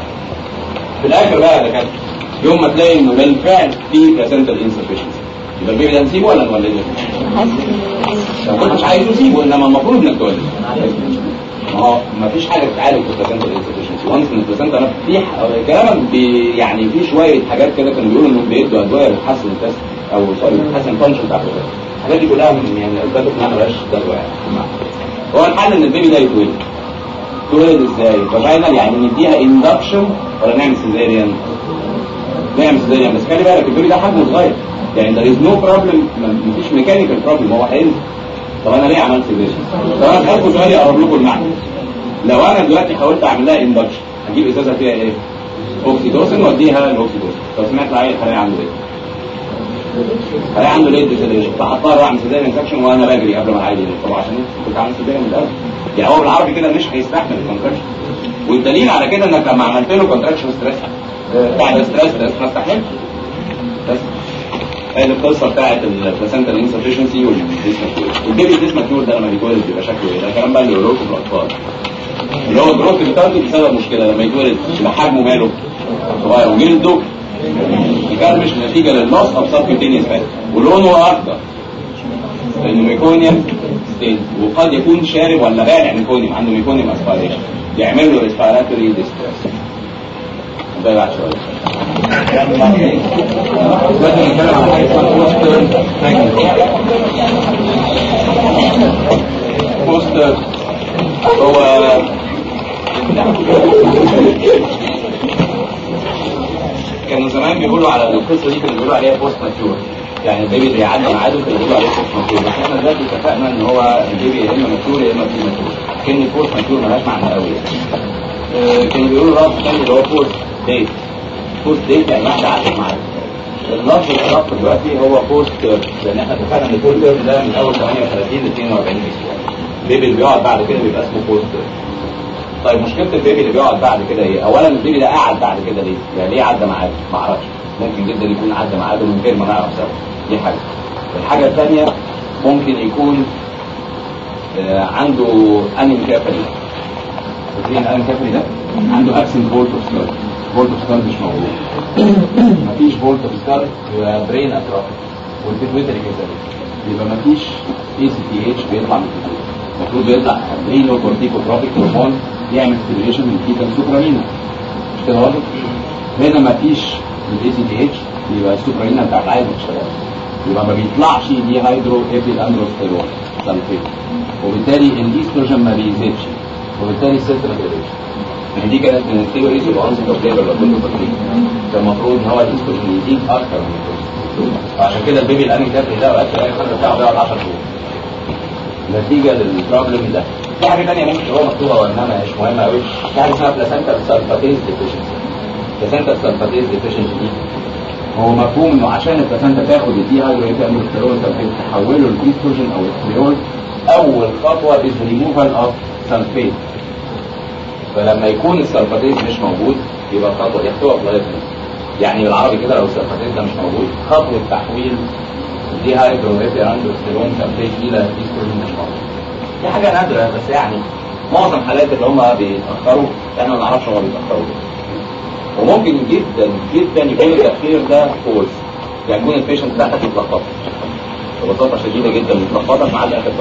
Speaker 1: في الاخر بقى يا دكاتره يوم ما تلاقي انه بالفعل في بلاسنتال انسفشنسي يبقى البيبي ده نسيبه ولا نولده؟ لو كنت مش عايزه سيبه انما المفروض انك تولده ما هو ما فيش حاجه بتعالج في البلاسنتا انسفشنسي وانس ان البلاسنتا انا في كلام بي يعني في شويه حاجات كده كانوا بيقولوا انهم بيدوا ادويه بتحسن التست او سوري بتحسن الفانكشن بتاع البلاسنتا الحاجات دي كلها من- يعني اثبتت انها مالهاش دواء يعني هو الحل ان البيبي ده يتولد تولد ازاي؟ فاجينال يعني نديها اندكشن ولا نعمل سيزاريان؟ نعمل سيزاريان بس خلي بالك البيبي ده حجمه صغير يعني there is no problem مفيش ميكانيكال بروبلم هو هينزل طب انا ليه عملت سيزاريان؟ طب انا خدته شويه اقرب لكم المعنى لو انا دلوقتي حاولت اعمل لها اندكشن هجيب ازازه فيها ايه؟ اوكسيتوسن واديها الاوكسيتوسن طب سمعت العيل هلاقي عنده ايه؟ هلاقي عنده ليه ديسيلريشن فهضطر اعمل سيزاريان انفكشن وانا بجري قبل ما العيل يموت طبعا عشان كنت عامل سيزاريان من الاول يعني هو بالعربي كده مش هيستحمل الكونتراكشن والدليل على كده انك لما عملت له كونتراكشن ستريس بعد ستريس ما استحملش بس هي القصه بتاعت البلاسنتا انسفشنسي والديسماتيور والبيبي الديسماتيور ده لما بيتولد بيبقى شكله ايه؟ ده كلام بقى اللي يقولوه في الاطفال اللي هو الجروث بتاعته بسبب مشكله لما يتولد يبقى حجمه ماله صغير وجلده يكرمش نتيجه للنص او سبكوتينيوس فات ولونه اخضر لانه ميكونيوم ستيت وقد يكون شارب ولا بارع ميكونيوم عنده ميكونيوم اسبيريشن يعمل له ريسبيراتوري ديستريس ده بعد شويه لازم نتكلم عن حاجه اسمها بوستر بوستر هو كانوا زمان بيقولوا على القصه دي كانوا بيقولوا عليها بوست ماتيور يعني البيبي اللي يعدي ميعاده كانوا بيقولوا عليه بوست ماتيور بس احنا دلوقتي اتفقنا ان هو البيبي يا اما ماتيور يا اما في ماتيور كلمه بوست ماتيور مالهاش معنى قوي يعني كانوا بيقولوا رابط تاني اللي هو بوست ديت بوست ديت يعني واحده عدت معاك اللفظ الرابط دلوقتي هو بوست لان احنا اتفقنا ان البوست ده من اول 38 ل 42 اسبوع البيبي اللي بيقعد بعد كده بيبقى اسمه بوست طيب مشكله البيبي اللي بيقعد بعد كده ايه؟ اولا البيبي ده قاعد بعد كده ليه؟ يعني ليه عدى معاده؟ ما اعرفش ممكن جدا يكون عدى معاده من غير ما نعرف سبب دي حاجه الحاجه الثانيه ممكن يكون آه عنده انيم كافري فاكرين الانيم كافري ده؟ عنده ابسنت فولت اوف ستار فولت اوف ستار مش موجود مفيش فولت اوف ستار يبقى برين اتروفي والبيتويتري كده يبقى مفيش اي سي تي اتش بيطلع من البيتويتري المفروض يطلع برينو كورتيكوتروبيك هرمون يعمل ستيميوليشن للفيتال سوبرامينا مش كده برضه؟ هنا ما فيش الاي سي تي اتش يبقى السوبرامينا بتاعت العيل ما بتشتغلش يبقى ما بيطلعش دي هيدرو ايبيل اندروستيرون سلفيت وبالتالي الايستروجين ما بيزيدش وبالتالي الست ما بيزيدش يعني دي كانت من الثيوريز والانسيت اوف ليبر لو كنتوا فاكرين كان المفروض ان هو الايستروجين يزيد اكتر من الكورتيكوستيرون وعشان كده البيبي الاني كافري ده اوقات تلاقي الخمر بتاعه بيقعد 10 شهور نتيجة للبروبلم ده في حاجة تانية ممكن تبقى مكتوبة وانما مش مهمة قوي في حاجة اسمها بلاسنتا سلفاتيز ديفيشنسي بلاسنتا سلفاتيز ديفيشنسي دي هو مفهوم انه عشان البلاسنتا تاخد الدي هايدرويت اندروستيرون سلفيت تحوله لايستروجين او استريول اول خطوة از ريموفال اوف سلفيت فلما يكون السلفاتيز مش موجود يبقى الخطوة دي خطوة بلايفنس يعني بالعربي كده لو السلفاتيز ده مش موجود خطوة تحويل دي هايدرويت اندروستيرون سلفيت الى ايستروجين مش موجود دي حاجة نادرة بس يعني معظم حالات اللي هم بيتأخروا احنا ما نعرفش هم بيتأخروا ليه وممكن جدا جدا يكون التأخير ده فورس يعني يكون البيشنت ده كانت متلخبطة ببساطة شديدة جدا متلخبطة مع الآخر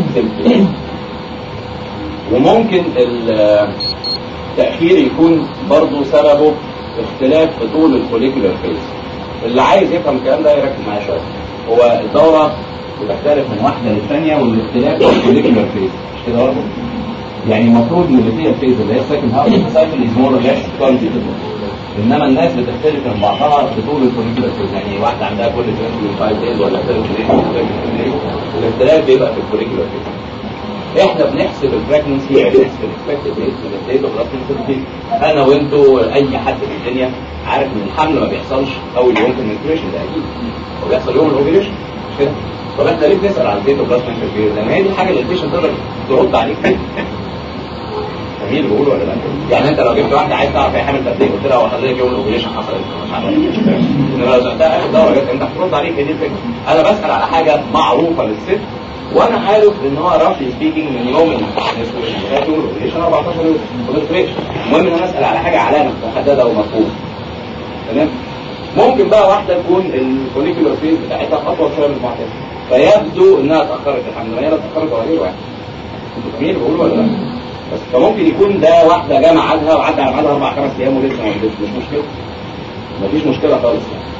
Speaker 1: وممكن التأخير يكون برضه سببه اختلاف في طول الفوليكولار فيز اللي عايز يفهم الكلام ده يركز معايا شوية هو الدورة بتختلف من واحدة للثانية والاختلاف في الفوليكولار فيز مش كده برضه؟ يعني المفروض ان اللي فيها الفيز اللي هي السكند هاف سايكل از مور ليس انما الناس بتختلف من بعضها بطول الفوليكولار فيز يعني واحده عندها كل 25 دايز ولا 30 دايز الاختلاف بيبقى في الفوليكولار فيز احنا بنحسب البريجنسي بنحسب الاكسبكتد ايج من الديت اوف انا وانتوا اي حد في الدنيا عارف ان الحمل ما بيحصلش اول يوم في المنستريشن ده اكيد هو بيحصل يوم الاوفيليشن مش كده طب احنا ليه بنسال على الديت اوف لان هي دي الحاجه اللي البيشنت تقدر ترد عليك فيها فاهمين بقول ولا لا؟ يعني انت لو جبت واحده عايز تعرف هي حامل قد ايه قلت لها هو حضرتك يوم الاوفيليشن حصل مش عارف انما لو سالتها اخر دوره جت انت هترد عليك هي دي الفكره انا بسال على حاجه معروفه للست وانا عارف ان هو رافلي سبيكينج من يوم الاوفيليشن لغايه يوم الاوفيليشن 14 يوم وبالفريش المهم ان انا اسال على حاجه علامه محدده ومفهومه تمام ممكن بقى واحده تكون الفوليكولار فيز بتاعتها اطول شويه من المعتاد فيبدو انها اتاخرت الحمل هي لا اتاخرت ولا غير واحد انتوا فاهمين بقول ولا لا؟ بس فممكن يكون ده واحده جه ميعادها وعدى على ميعادها اربع خمس ايام ولسه ما ولدتش مش مشكله مفيش مشكله خالص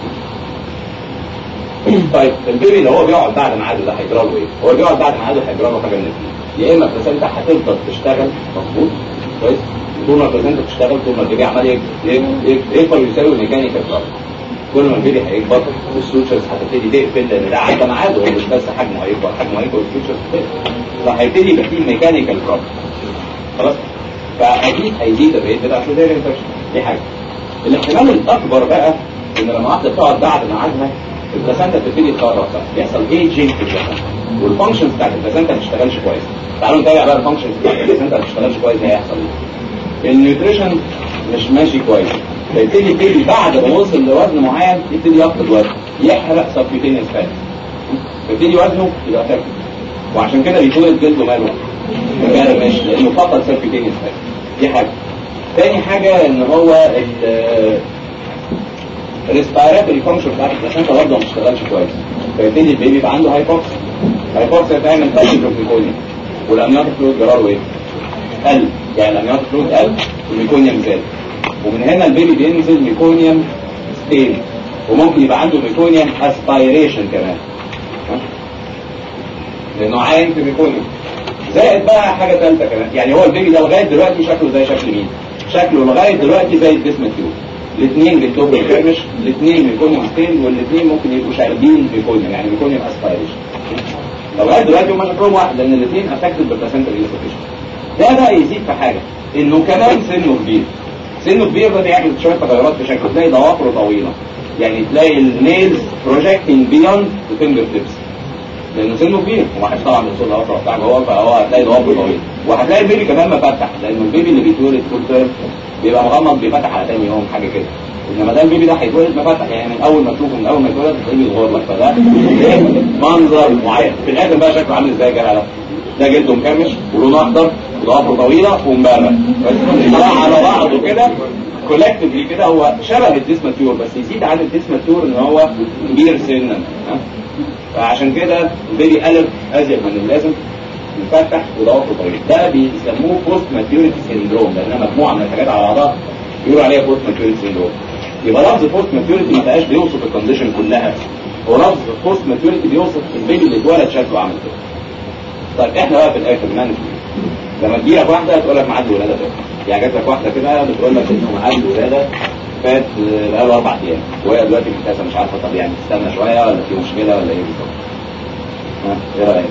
Speaker 1: يعني طيب البيبي اللي هو بيقعد بعد ميعاده ده هيجرى له ايه؟ هو بيقعد بعد ميعاده هيجرى له حاجه من الاثنين يا اما البلاسنتا هتفضل تشتغل مظبوط كويس طول ما البلاسنتا بتشتغل طول ما البيبي عمال يكبر يساوي ميكانيكال بروبلم كل ما البيبي هيكبر والسوتشرز هتبتدي تقفل لان ده عدى ميعاده هو مش بس حجمه هيكبر حجمه هيكبر والسوتشرز هتقفل فهيبتدي يبقى فيه ميكانيكال بروبلم خلاص فاكيد هيزيد الريت بتاع سيزيريان سكشن دي حاجه الاحتمال الاكبر بقى ان لما واحده تقعد بعد ميعادها البلاسنتا تبتدي تخرج يحصل ايجينج في البلاسنتا والفانكشنز بتاعت البلاسنتا ما تشتغلش كويس تعالوا نتابع بقى الفانكشنز بتاعت البلاسنتا ما تشتغلش كويس ايه هيحصل ايه النيوتريشن مش ماشي كويس فيبتدي يبتدي بعد ما وصل لوزن معين يبتدي يفقد وزن يحرق سبكيوتينيوس فات يبتدي وزنه يبقى ثابت وعشان كده بيكون جلده ماله مكرمش لانه فقد سبكيوتينيوس فات دي حاجه تاني حاجه ان هو الريسبيراتوري فانكشن بتاعت البلاسنتا برضه ما بتشتغلش كويس فيبتدي البيبي يبقى عنده هايبوكسيا هايبوكسيا تعمل تاكل ميكونيا والامنيوتيك فلويد جراره ايه؟ قل يعني الامنيوتيك فلويد قل والميكونيوم زاد ومن هنا البيبي بينزل ميكونيوم ستين وممكن يبقى عنده ميكونيوم اسبيريشن كمان لانه عاين في ميكونيوم زائد بقى حاجه ثالثه كمان يعني هو البيبي ده لغايه دلوقتي شكله زي شكل مين؟ شكله لغايه دلوقتي زي الجسم التيوب الاثنين جلدهم بيكرمش الاثنين ميكونيوم ستين والاثنين ممكن يبقوا شاربين ميكونيوم يعني ميكونيوم اسبيريشن لغايه دلوقتي هم شكلهم واحد لان الاثنين افكتد بالبلاسنتا انسفيشن ده بقى يزيد في حاجه انه كمان سنه كبير سنه كبير ده بيعمل شويه تغيرات في شكله تلاقي ضوافره طويله يعني تلاقي النيلز بروجيكتنج بيوند ذا فينجر تيبس لانه سنه كبير وواحد طبعا من صوت الضوافر بتاعه هو فهو هتلاقي ضوافره طويله وهتلاقي البيبي كمان مفتح لانه البيبي اللي بيتولد فول تيرم بيبقى مغمض بيفتح على تاني يوم حاجه كده انما ده البيبي ده هيتولد مفتح يعني من اول ما تشوفه من اول ما يتولد تلاقيه بيصغر لك فده منظر معين في الاخر بقى شكله عامل ازاي يا جدع ده جلده مكرمش ولونه اخضر وضوافره طويله ومبرق بس طلع على بعضه كده كولكتفلي كده هو شبه الديسماتيور بس يزيد عن الديسماتيور ان هو كبير سنا فعشان كده البيبي قلب ازيد من اللازم مفتح وضوافره طويل ده بيسموه بوست ماتيوريتي سيندروم لانها مجموعه من الحاجات على بعضها يقولوا عليها بوست ماتيوريتي سيندروم يبقى لفظ بوست ماتيوريتي ما بقاش بيوصف الكونديشن كلها هو لفظ بوست ماتيوريتي بيوصف البيبي اللي اتولد شكله عامل كده طيب احنا بقى في الاخر نعمل لما تجيلك واحده تقول لك ميعاد الولاده فات يعني جات لك واحده كده بتقول لك انه ميعاد الولاده فات بقاله اربع ايام وهي دلوقتي محتاسه مش عارفه طب يعني تستنى شويه ولا في مشكله ولا ايه بالظبط؟ ايه رايك؟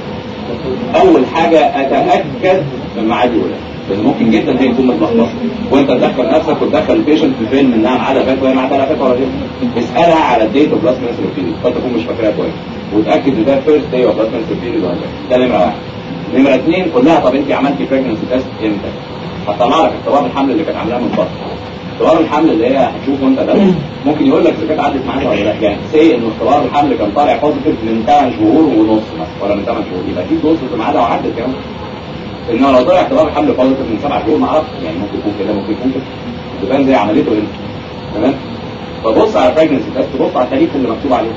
Speaker 1: اول حاجه اتاكد من ميعاد الولاده لان ممكن جدا هي تكون متلخبطه وانت تدخل نفسك وتدخل البيشنت في فيلم انها ميعادها فات وهي ميعادها فات ولا اسالها على الديت اوف لاست منستر بيريد قد تكون مش فاكراها كويس وتاكد ان ده فيرست داي اوف لاست منستر بيريد ولا ده نمره واحد نمره اثنين قول لها طب انت عملتي بريجنسي تيست امتى؟ هتطلع لك اختبار الحمل اللي كانت عاملاه من فتره اختبار الحمل اللي هي هتشوفه انت ده ممكن يقول لك اذا كانت عدت معاك ولا لا يعني سي انه اختبار الحمل كان طالع بوزيتيف من 8 شهور ونص مثلا ولا من 8 شهور يبقى في نص في ميعادها وعدت كمان انه لو طلع اختبار الحمل بوزيتيف من 7 شهور ما اعرفش يعني ممكن يكون كده ممكن يكون كده تبان زي عمليته هنا تمام فبص على البريجنسي تيست بص على التاريخ اللي مكتوب عليه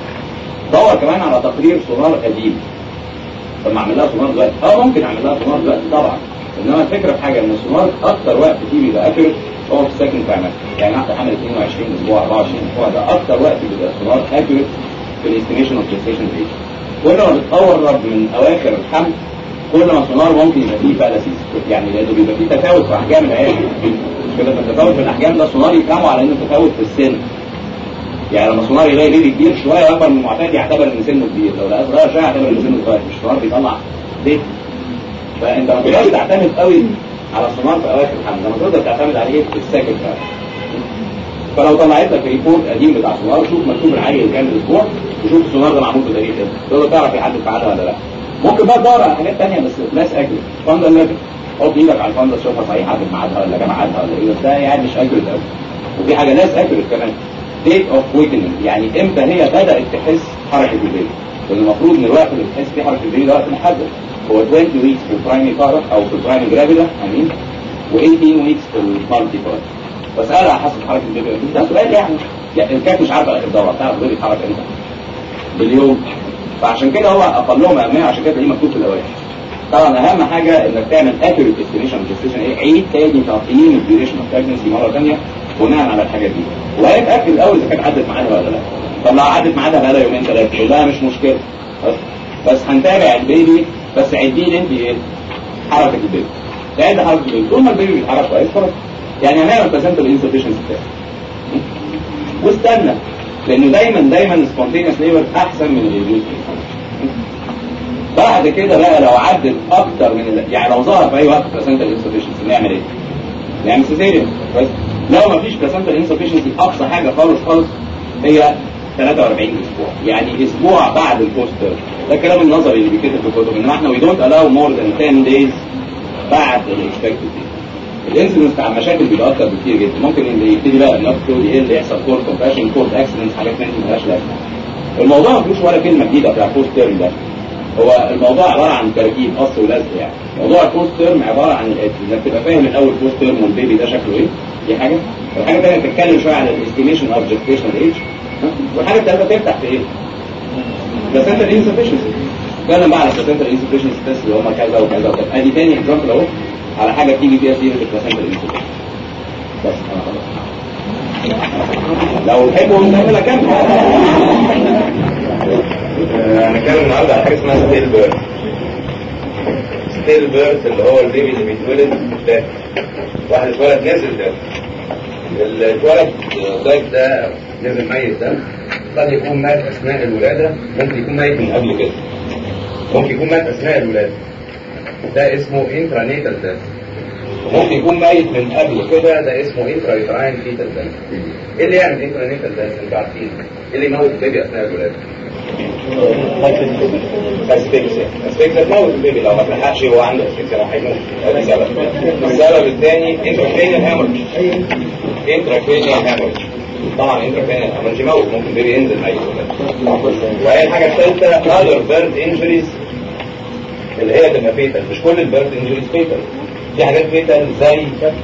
Speaker 1: دور كمان على تقرير سونار قديم طب ما اعمل لها سونار دلوقتي اه ممكن اعمل لها سونار دلوقتي طبعا انما الفكره في حاجه ان السونار اكتر وقت فيه بيبقى اكيوريت هو في السكند ترايمستر يعني واحده حامل 22 اسبوع 24 اسبوع ده اكتر وقت بيبقى السونار اكيوريت في الاستيميشن اوف جيستيشن ايج كل ما بتقرب من اواخر الحمل كل ما السونار ممكن يبقى فيه فالاسيس يعني لانه بيبقى فيه تفاوت في احجام العيال مش كده التفاوت في الاحجام ده السونار يفهموا على انه تفاوت في السن يعني لما السونار يلاقي بيبي كبير شويه اكبر من المعتاد يعتبر ان سنه كبير لو لقاه صغير شويه يعتبر ان سنه صغير مش السونار بيطلع ليه؟ فانت ما تقدرش تعتمد قوي على السونار في اواخر الحمل لما تقدر تعتمد عليه في السكند فلو طلعت لك ريبورت قديم بتاع السونار شوف مكتوب العالي اللي كان الاسبوع وشوف السونار ده معمول بتاريخ ايه تقدر تعرف يحدد فعالها ولا لا ممكن بقى تدور على حاجات ثانيه بس لاس اكيوريت فاندر ليفل حط ايدك على الفاندر تشوفها صحيح حدد ميعادها ولا جه ميعادها ولا ايه بس ده يعني مش اكيوريت قوي وفي حاجه لاس اكيوريت كمان ديت اوف ويكننج يعني امتى هي بدات تحس حركه البيبي لان المفروض ان الوقت اللي بتحس فيه حركه البيبي ده وقت محدد هو 20 ويكس في البرايمري بارت او في البرايمري جرافيدا امين و18 ويكس في المالتي بارت بسألها على حسب حركه البيبي ده سؤال يعني يعني الكات مش عارفه اخر دوره تعرف البيبي يتحرك امتى باليوم فعشان كده هو اقلهم اهميه عشان كده تلاقيه مكتوب في الاوائل طبعا اهم حاجه انك تعمل اكيوريت استيميشن جستيشن ايه عيد تاني تقييم الديوريشن اوف بريجنسي مره ثانيه بناء على الحاجات دي وهيتاكد الاول اذا كانت عدت معاها ولا لا طب لو عدت معاها بقى يومين ثلاثه تقول لها مش مشكله بس بس هنتابع البيبي بس عدي لي انت ايه حركه البيبي تعد حركه البيبي طول ما البيبي بيتحرك كويس خلاص يعني هنعمل بلاسنتال انسفشنسي بتاعه واستنى لانه دايما دايما سبونتينيوس ليبر احسن من الريديوس بعد كده بقى لو عدت اكتر من ال... يعني لو ظهر في اي وقت بلاسنتال انسفشنسي نعمل ايه؟ يعني سيزيريان كويس لو ما فيش بلاسنتال انسفشنسي اقصى حاجه خالص خالص هي 43 اسبوع يعني اسبوع بعد البوستر ده الكلام النظري اللي بيتكتب في الكتب انما احنا وي دونت الاو مور ذان 10 دايز بعد الاكسبكتد الانسيدنس بتاع المشاكل بيبقى اكتر بكتير جدا ممكن اللي يبتدي بقى النفس يقل يحصل كورد كومباشن كورد اكسيدنتس حاجات من دي مالهاش لازمه الموضوع ما فيهوش ولا كلمه جديده بتاع البوست تيرم ده هو الموضوع عباره عن تركيب قص ولزق يعني موضوع البوست تيرم عباره عن الاتي انك تبقى فاهم الاول بوست تيرم والبيبي ده شكله ايه دي حاجه الحاجه الثانيه تتكلم شويه عن الاستيميشن اوف جستيشن ايج والحاجه الثالثه تفتح في ايه؟ بلاسنتال انسفشنسي اتكلم بقى على بلاسنتال انسفشنسي تيست اللي هم كذا وكذا وكذا ادي تاني اكزامبل اهو على حاجه بتيجي فيها سيره البلاسنتال انسفشنسي بس انا خلاص لو تحبوا نكمل اكمل هنتكلم النهارده على حاجه اسمها ستيل بيرث ستيل بيرث اللي هو البيبي اللي بيتولد ده واحد اتولد نزل ده اللي اتولد ضيف ده نزل ميت ده قد يكون مات اثناء الولاده ممكن يكون ميت من قبل كده ممكن يكون مات اثناء الولاده ده اسمه انترانيتال ديث ممكن يكون ميت من قبل كده ده اسمه انترا يوتراين فيتال ديث ايه اللي يعمل انترانيتال ديث انتوا عارفين ايه اللي يموت البيبي اثناء الولاده اسفكسيا اسفكسيا تموت البيبي لو ما تلحقش هو عنده اسفكسيا لو هيموت ده سبب السبب الثاني انتراكرينيال هامورج انتراكرينيال هامورج طبعا انتراكرينيال هامورج يموت ممكن البيبي ينزل ميت وهي الحاجه الثالثه other birth injuries اللي هي تبقى فيتال مش كل البيرث انجريز فيتال في حاجات فيتال زي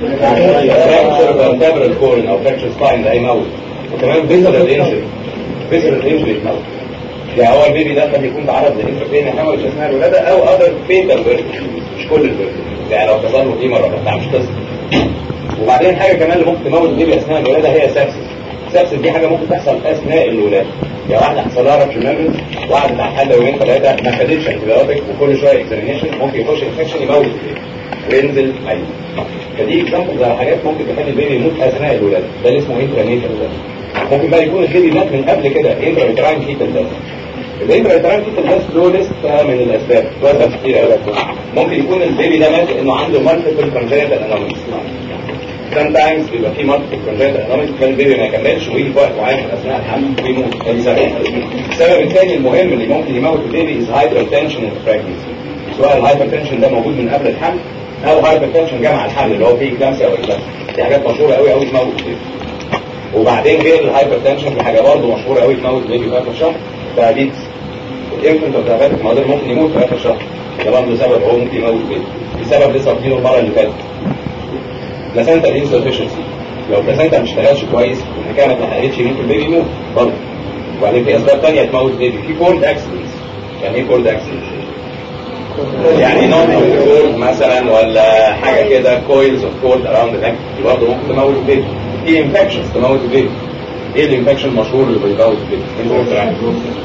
Speaker 1: فراكشر فيرتبرال كورن او فراكشر سباين ده يموت وكمان فيزرال انجري فيزرال انجري يموت يعني هو البيبي ده قد يكون تعرض لانترفين هامج اثناء الولاده او اذر فيتال بيرث مش كل البيرث يعني لو حصل له دي مره بتاع مش قصه وبعدين حاجه كمان اللي ممكن تموت البيبي اثناء الولاده هي سابسس سابسس دي حاجه ممكن تحصل اثناء الولاده يعني واحده حصل لها رابش ميموري وقعدت على الحاله يومين ثلاثه ما خدتش انتبيوتيك وكل شويه اكزامينيشن ممكن يخش انفكشن يموت البيبي وينزل ميت فدي اكزامبل على حاجات ممكن تخلي البيبي يموت اثناء الولاده ده اللي اسمه انترانيتال ممكن بقى يكون البيبي مات من قبل كده انترا فيتال ده الانترا فيتال ده له لسته من الاسباب وارده كتير قوي ممكن يكون البيبي ده مات انه عنده مالتيبل كونجنتال انوميز sometimes بيبقى في مالتيبل كونجنتال انوميز كان البيبي ما يكملش ويجي في وقت معين من اثناء الحمل ويموت ادي سبب السبب الثاني المهم اللي ممكن يموت البيبي از هايبرتنشن pregnancy سواء الهايبرتنشن ده موجود من قبل الحمل او هايبرتنشن جمع الحمل اللي هو فيه كلامسيا او اكلامسيا دي حاجات مشهوره قوي قوي تموت البيبي وبعدين غير الهايبرتنشن في حاجه برضه مشهوره قوي تموت البيبي في اخر شهر دايابيتس الانفنت اوف دايابيتك مادر ممكن يموت في اخر شهر ده برضه سبب هو ممكن يموت البيبي السبب لسه واخدينه المره اللي فاتت بلاسنتا انسفشنسي لو بلاسنتا ما اشتغلش كويس والحكايه ما اتحققتش ممكن البيبي يموت برضه وبعدين في اسباب ثانيه تموت البيبي في كورد اكسيدنتس يعني ايه كورد اكسيدنتس؟ يعني نوع من كورد مثلا ولا حاجه كده كويلز اوف كورد اراوند ذا دي برضه ممكن تموت البيبي في انفكشنز تموت البيبي ايه الانفكشن المشهور اللي بيموت البيبي؟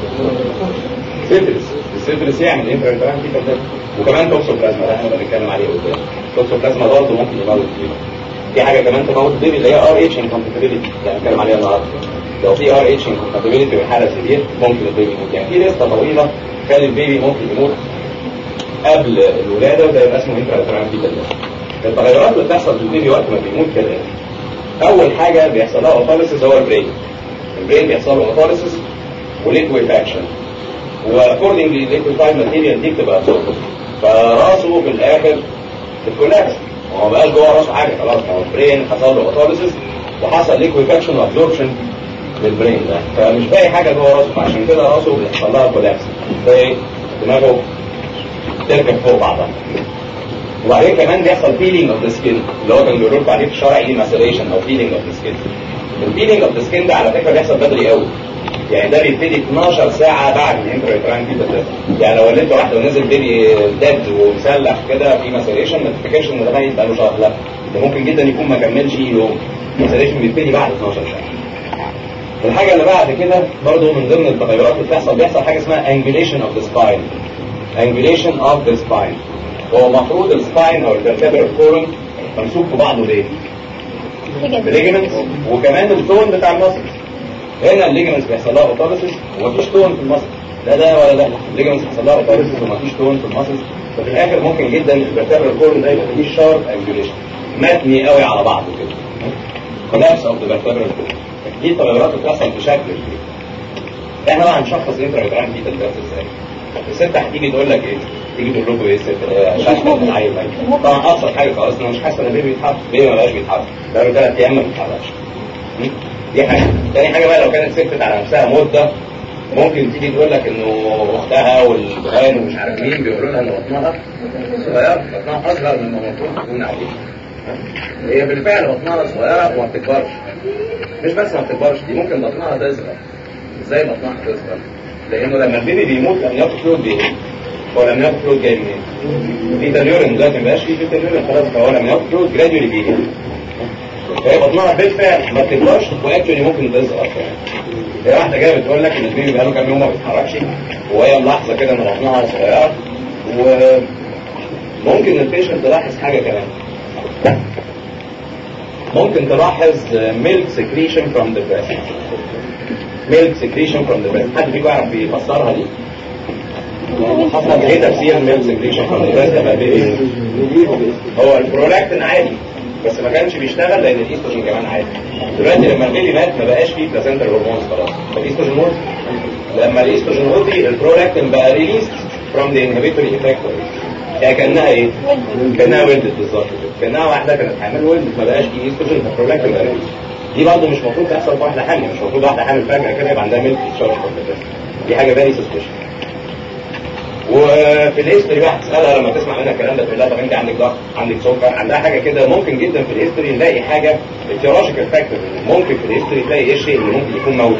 Speaker 1: سيفلس السيفلس يعمل انترا وكمان توكسوبلازما ده احنا بنتكلم عليه قدام توكسوبلازما برضه ممكن يموت البيبي في حاجه كمان تموت البيبي اللي هي ار اتش انكومباتيبيليتي اللي هنتكلم عليها النهارده لو في ار اتش انكومباتيبيليتي وحاله سيفير ممكن البيبي يموت يعني في لسته طويله تخلي البيبي ممكن يموت قبل الولاده وده يبقى اسمه انترا التغيرات اللي بتحصل في البيبي وقت ما بيموت كده اول حاجه بيحصل لها اوتوليسيس هو البرين البرين بيحصل له اوتوليسيس وليكويفاكشن واكوردنجلي الليكويفايد ماتيريال دي بتبقى ابسورب فراسه في الاخر بتكولابس هو ما بقاش جوه راسه حاجه خلاص هو البرين حصل له اوتوليسيس وحصل ليكويفاكشن وابزوربشن للبرين ده فمش باقي حاجه جوه راسه فعشان كده راسه بيحصل لها كولابس فايه دماغه تركب فوق بعضها وبعدين كمان بيحصل فيلينج اوف ذا سكين اللي هو كان بيقولوا عليه في الشرع ايه ماسيريشن او فيلينج اوف ذا سكين الفيلينج اوف ذا سكين ده على فكره بيحصل بدري قوي يعني ده بيبتدي 12 ساعه بعد الانترا كده يعني لو ولدت واحده ونزل بيبي ديد ومسلح كده في ماسيريشن ما تفتكرش ان ده ميت بقاله شهر لا ده ممكن جدا يكون ما كملش يوم الماسيريشن بيبتدي بعد 12 ساعه الحاجه اللي بعد كده برضه من ضمن التغيرات اللي بتحصل بيحصل حاجه اسمها angulation of the spine angulation of the spine هو المفروض السباين او الفرتبرال كولوم ممسوك في بعضه بايه؟ الليجمنتس وكمان التون بتاع المصل هنا الليجمنتس بيحصل لها اوتوليسيس ومفيش تون في المصل لا ده ولا ده الليجمنتس بيحصل لها اوتوليسيس ومفيش تون في المصل ففي الاخر ممكن جدا الفرتبرال كولوم ده يبقى فيه شارب انجوليشن
Speaker 2: متني قوي على بعضه كده كولابس اوف ذا فيرتبرال دي تغيرات بتحصل في شكل البيبي احنا بقى هنشخص انتراجرام في تلبس ازاي الست هتيجي تقول لك ايه تيجي تقول لكم ايه الست شكل العيل طبعا ابسط حاجه خالص انا مش حاسه ان البيبي بيتحرك البيبي ما بقاش بيتحرك بقاله ثلاث ايام ما بيتحركش دي حاجه تاني حاجه بقى لو كانت سكتت على نفسها مده ممكن تيجي تقول لك انه اختها والجيران ومش عارف مين بيقولوا لها ان بطنها صغيره بطنها اصغر مما المفروض تكون عليه هي بالفعل بطنها صغيره وما بتكبرش مش بس ما بتكبرش دي ممكن بطنها تصغر ازاي بطنها تصغر لانه لما البيبي بيموت لما ياخد فلويد بيموت هو لما ياخد فلويد جاي منين؟ في تليورين دلوقتي ما بقاش في تليورين خلاص فهو لما ياخد فلويد جراديولي بيجي فهي بطنها بالفعل ما بتكبرش واكشولي ممكن تصغر كمان هي واحده جايه بتقول لك ان البيبي بقاله كام يوم ما بيتحركش وهي ملاحظه كده ان بطنها صغيره وممكن البيشنت تلاحظ حاجه كمان ممكن تلاحظ ميلك سكريشن فروم ذا بريست ميلك سكريشن فروم ذا بريست حد فيكم يعرف يفسرها دي؟ حصل ايه تفسير ميلك سكريشن فروم ذا بريست لما البيبي هو البرولاكتين عادي بس ما كانش بيشتغل لان الايستروجين كمان عادي دلوقتي لما البيبي مات ما بقاش فيه بلاسنتال هرمونز خلاص الايستروجين موت لما الايستروجين وطي البرولاكتين بقى ريليز فروم ذا انهبيتوري افكتور يعني كانها ايه؟ كانها ولدت بالظبط كده كانها واحده كانت حامل ولدت ما بقاش فيه ايستروجين فالبرولاكتين بقى ريليز دي برضه مش المفروض تحصل في واحده حامل مش المفروض واحده حامل فجاه كده يبقى عندها ميلك تشارج دي حاجه فيري سسبشن وفي الهيستوري بقى هتسالها لما تسمع منها الكلام ده تقول لها طب انت عندك ضغط عندك سكر عندها حاجه كده ممكن جدا في الهيستوري نلاقي حاجه التيولوجيكال فاكتور ممكن في الهيستوري تلاقي ايه الشيء اللي ممكن يكون موجود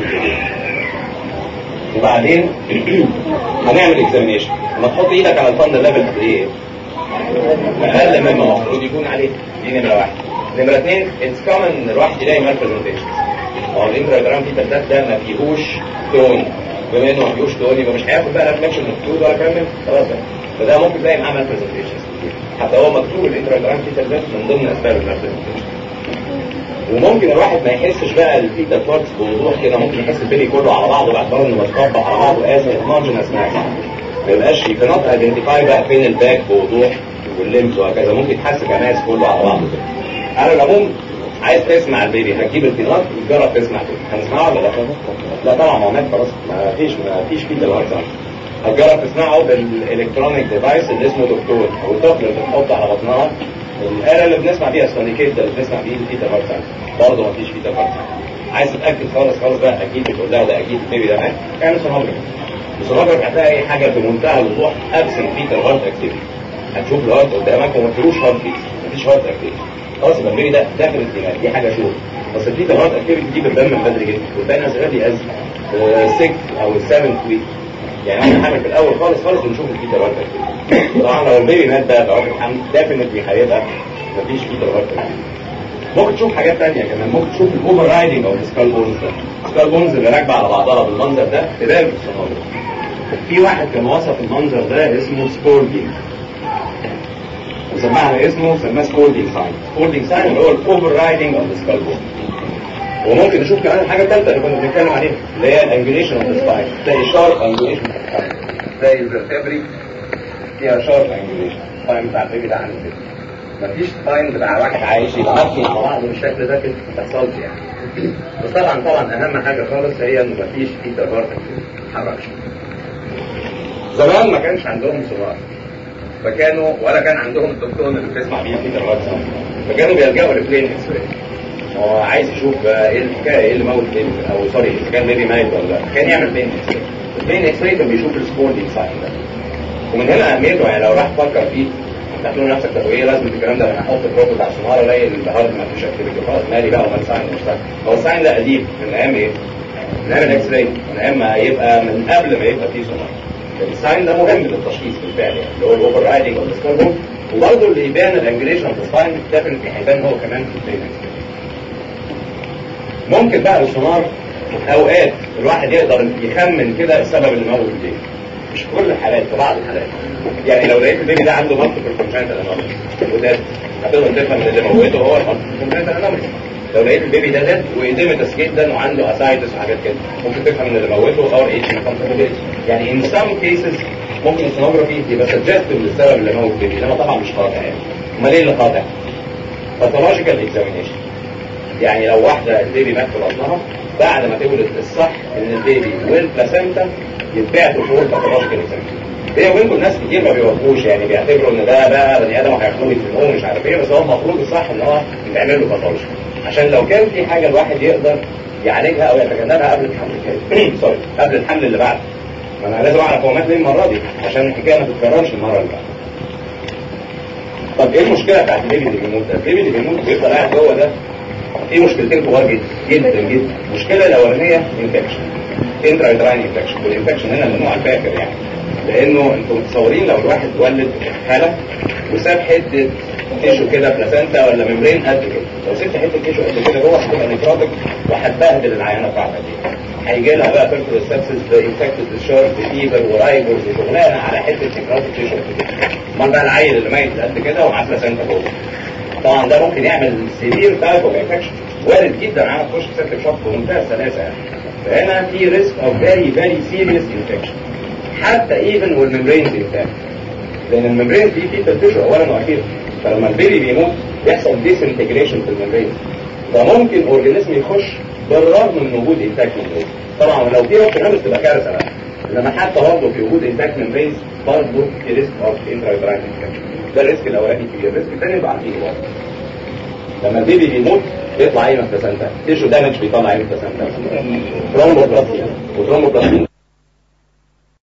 Speaker 2: وبعدين هنعمل اكزامينيشن لما تحط ايدك على الفند ليفل هتلاقيه ايه؟ اقل مما المفروض يكون عليه دي نمره واحد نمره اثنين اتس كومن ان الواحد يلاقي مال برزنتيشن هو الانتراجرام في ده ده ما فيهوش تون بما انه ما فيهوش تون يبقى مش هياخد بقى ريفلكشن مكتوب ولا كلام خلاص بقى فده ممكن تلاقي معاه مال برزنتيشن حتى هو مكتوب الانتراجرام في ده من ضمن اسباب المال برزنتيشن وممكن الواحد ما يحسش بقى الفيتا بارتس بوضوح كده ممكن يحس البيبي كله على بعضه باعتبار انه متطبق على بعضه اسف مارجنس ماكس ما يبقاش يكنوت ايدنتيفاي بقى فين الباك بوضوح والليمز وهكذا ممكن يتحس كماس كله على بعضه كده على العموم عايز تسمع البيبي هتجيب الفينات وتجرب تسمع كده هنسمعه ولا لا؟ لا طبعا ما هو مات خلاص ما فيش ما فيش فيتا بارتس هتجرب تسمعه بالالكترونيك ديفايس اللي اسمه دكتور او الطفل اللي بتحط على بطنها الآلة اللي بنسمع فيها السونيكيت اللي بنسمع فيه الفيتا بارتان برضه ما فيش فيتا بارتان عايز تتأكد خالص خالص بقى أكيد بتقول لها ده أكيد البيبي ده مات اعمل سونوجرافي السونوجرافي هتلاقي حاجة بمنتهى الوضوح أبسنت فيتا هارت أكتيفيتي هتشوف الهارت قدامك وما فيهوش هارت بيت مفيش هارت أكتيفيتي خلاص يبقى البيبي ده داخل الدماغ دي حاجة شوف بس الفيتا هارت أكتيفيتي دي بتبان من بدري جدا وتبان أسئلة از 6 أو 7 ويك يعني احنا حامل في الاول خالص خالص ونشوف الفيتا هارت أكتيفيتي طبعا لو البيبي مات بقى بقى الحمل ديفنتلي هيبقى مفيش فيه درجات ممكن تشوف حاجات تانية كمان ممكن تشوف الاوفر رايدنج او السكال بونز ده السكال بونز اللي راكبه على بعضها بالمنظر ده تبان في الصناديق في واحد كان وصف المنظر ده اسمه سبوردينج وسمعنا اسمه سماه سبوردينج ساين سبوردينج ساين اللي هو الاوفر رايدنج اوف السكال بونز وممكن نشوف كمان الحاجه الثالثه اللي كنا بنتكلم عليها اللي هي الانجليشن اوف السباين تلاقي شارب انجليشن اوف السباين تلاقي الفرتبري فيها شارب انجليشن السباين بتاع البيبي ده عامل كده مفيش سباين بتاع واحد عايش يبقى مبني على بعض بالشكل ده كده ما تحصلش يعني بس طبعا طبعا اهم حاجه خالص هي انه مفيش فيتا بارت ما تتحركش زمان ما كانش عندهم سولار فكانوا ولا كان عندهم الدكتور اللي بتسمع بيه فيتا بارت فكانوا بيلجأوا لبلين اكس راي هو عايز يشوف ايه الحكايه ايه اللي موت بيبي او سوري اذا كان بيبي ميت ولا لا كان يعمل بلين اكس راي البلين اكس راي كان بيشوف السبوردينج ساين ده ومن هنا اهميته يعني لو راح تفكر فيه تقول نفسك طب ايه لازم الكلام ده انا هحط البروب بتاع السونار الاقي الهارد ما فيش اكتيفيتي خالص مالي بقى ومال ساين مش ساين هو الساين ده قديم من ايام ايه؟ من ايام الاكس راي من ايام ما يبقى من قبل ما يبقى فيه سونار الساين ده مهم للتشخيص بالفعل يعني اللي هو الاوفر رايدنج اوف السكاربون وبرضه اللي يبان الانجليشن اوف الساين ديفنتلي هيبان هو كمان في البلين ممكن بقى السونار اوقات الواحد يقدر يخمن كده السبب اللي موت البيبي مش في كل الحالات في بعض الحالات يعني لو لقيت البيبي ده عنده مالتيبل كونجنتال انومالي وده هتقدر تفهم ان اللي موته هو المالتيبل كونجنتال انومالي لو لقيت البيبي ده ده وايديمتس جدا وعنده اسايتس وحاجات كده ممكن تفهم ان اللي موته اور اتش يعني ان سام كيسز ممكن السونوجرافي يبقى سجستيف للسبب اللي موت البيبي انما طبعا مش قاطع يعني امال ايه اللي قاطع؟ باثولوجيكال اكزامينيشن يعني لو واحده البيبي مات في بطنها بعد ما تولد الصح ان البيبي والبلاسنتا يتبعتوا فوق الباثولوجيكال اكزامينيشن بيني وبينكم ناس كتير ما بيوافقوش يعني بيعتبروا ان ده بقى بني ادم هياخدوه يفهموه مش عارف ايه بس هو المفروض الصح ان هو يتعمل له باثولوجي عشان لو كان في حاجه الواحد يقدر يعالجها او يتجنبها قبل الحمل سوري قبل الحمل اللي بعده ما انا لازم اعرف هو مات ليه المره دي عشان الحكايه ما تتكررش المره اللي بعدها طب ايه المشكله بتاعت البيبي اللي بيموت ده؟ البيبي اللي بيموت بيفضل قاعد جوه ده في مشكلتين كبار جدا جدا جدا المشكله الاولانيه انفكشن انترا يوتراين انفكشن والانفكشن هنا من النوع الفاخر يعني لانه انتم متصورين لو الواحد ولد حاله وساب حته تيشو كده بلاسنتا ولا ممبرين قد كده لو سبت حته تيشو قد كده جوه هتبقى نيكروتك وهتبهدل العيانه بتاعتك دي هيجي لها بقى بيركول سبسس انفكتد شارب فيفر ورايبرز وشغلانه على حته نيكروتك تيشو قد كده امال بقى العيل اللي ميت قد كده ومعاه بلاسنتا جوه طبعا ده ممكن يعمل سيفير تايب اوف انفكشن وارد جدا معانا تخش في سكه شوك بمنتهى السلاسه يعني فهنا في ريسك اوف فيري فيري سيريس انفكشن حتى ايفن والممبرينز انتاك لان الممبرين دي في تلتشر اولا واخيرا فلما البيبي بيموت يحصل ديسنتجريشن في الممبرين فممكن اورجانيزم يخش بالرغم من وجود انتاك ممبرين طبعا لو في ربط نمس تبقى كارثه بقى انما حتى برضه في وجود انتاك ممبرين برضه في ريسك اوف انترايتراين ده الريسك الاولاني كبير الريسك الثاني يبقى عارفينه برضه لما البيبي بيموت بيطلع ايه من البلاسنتا تيشو دامج بيطلع ايه من البلاسنتا ترومبوبلاستين وترومبوبلاستين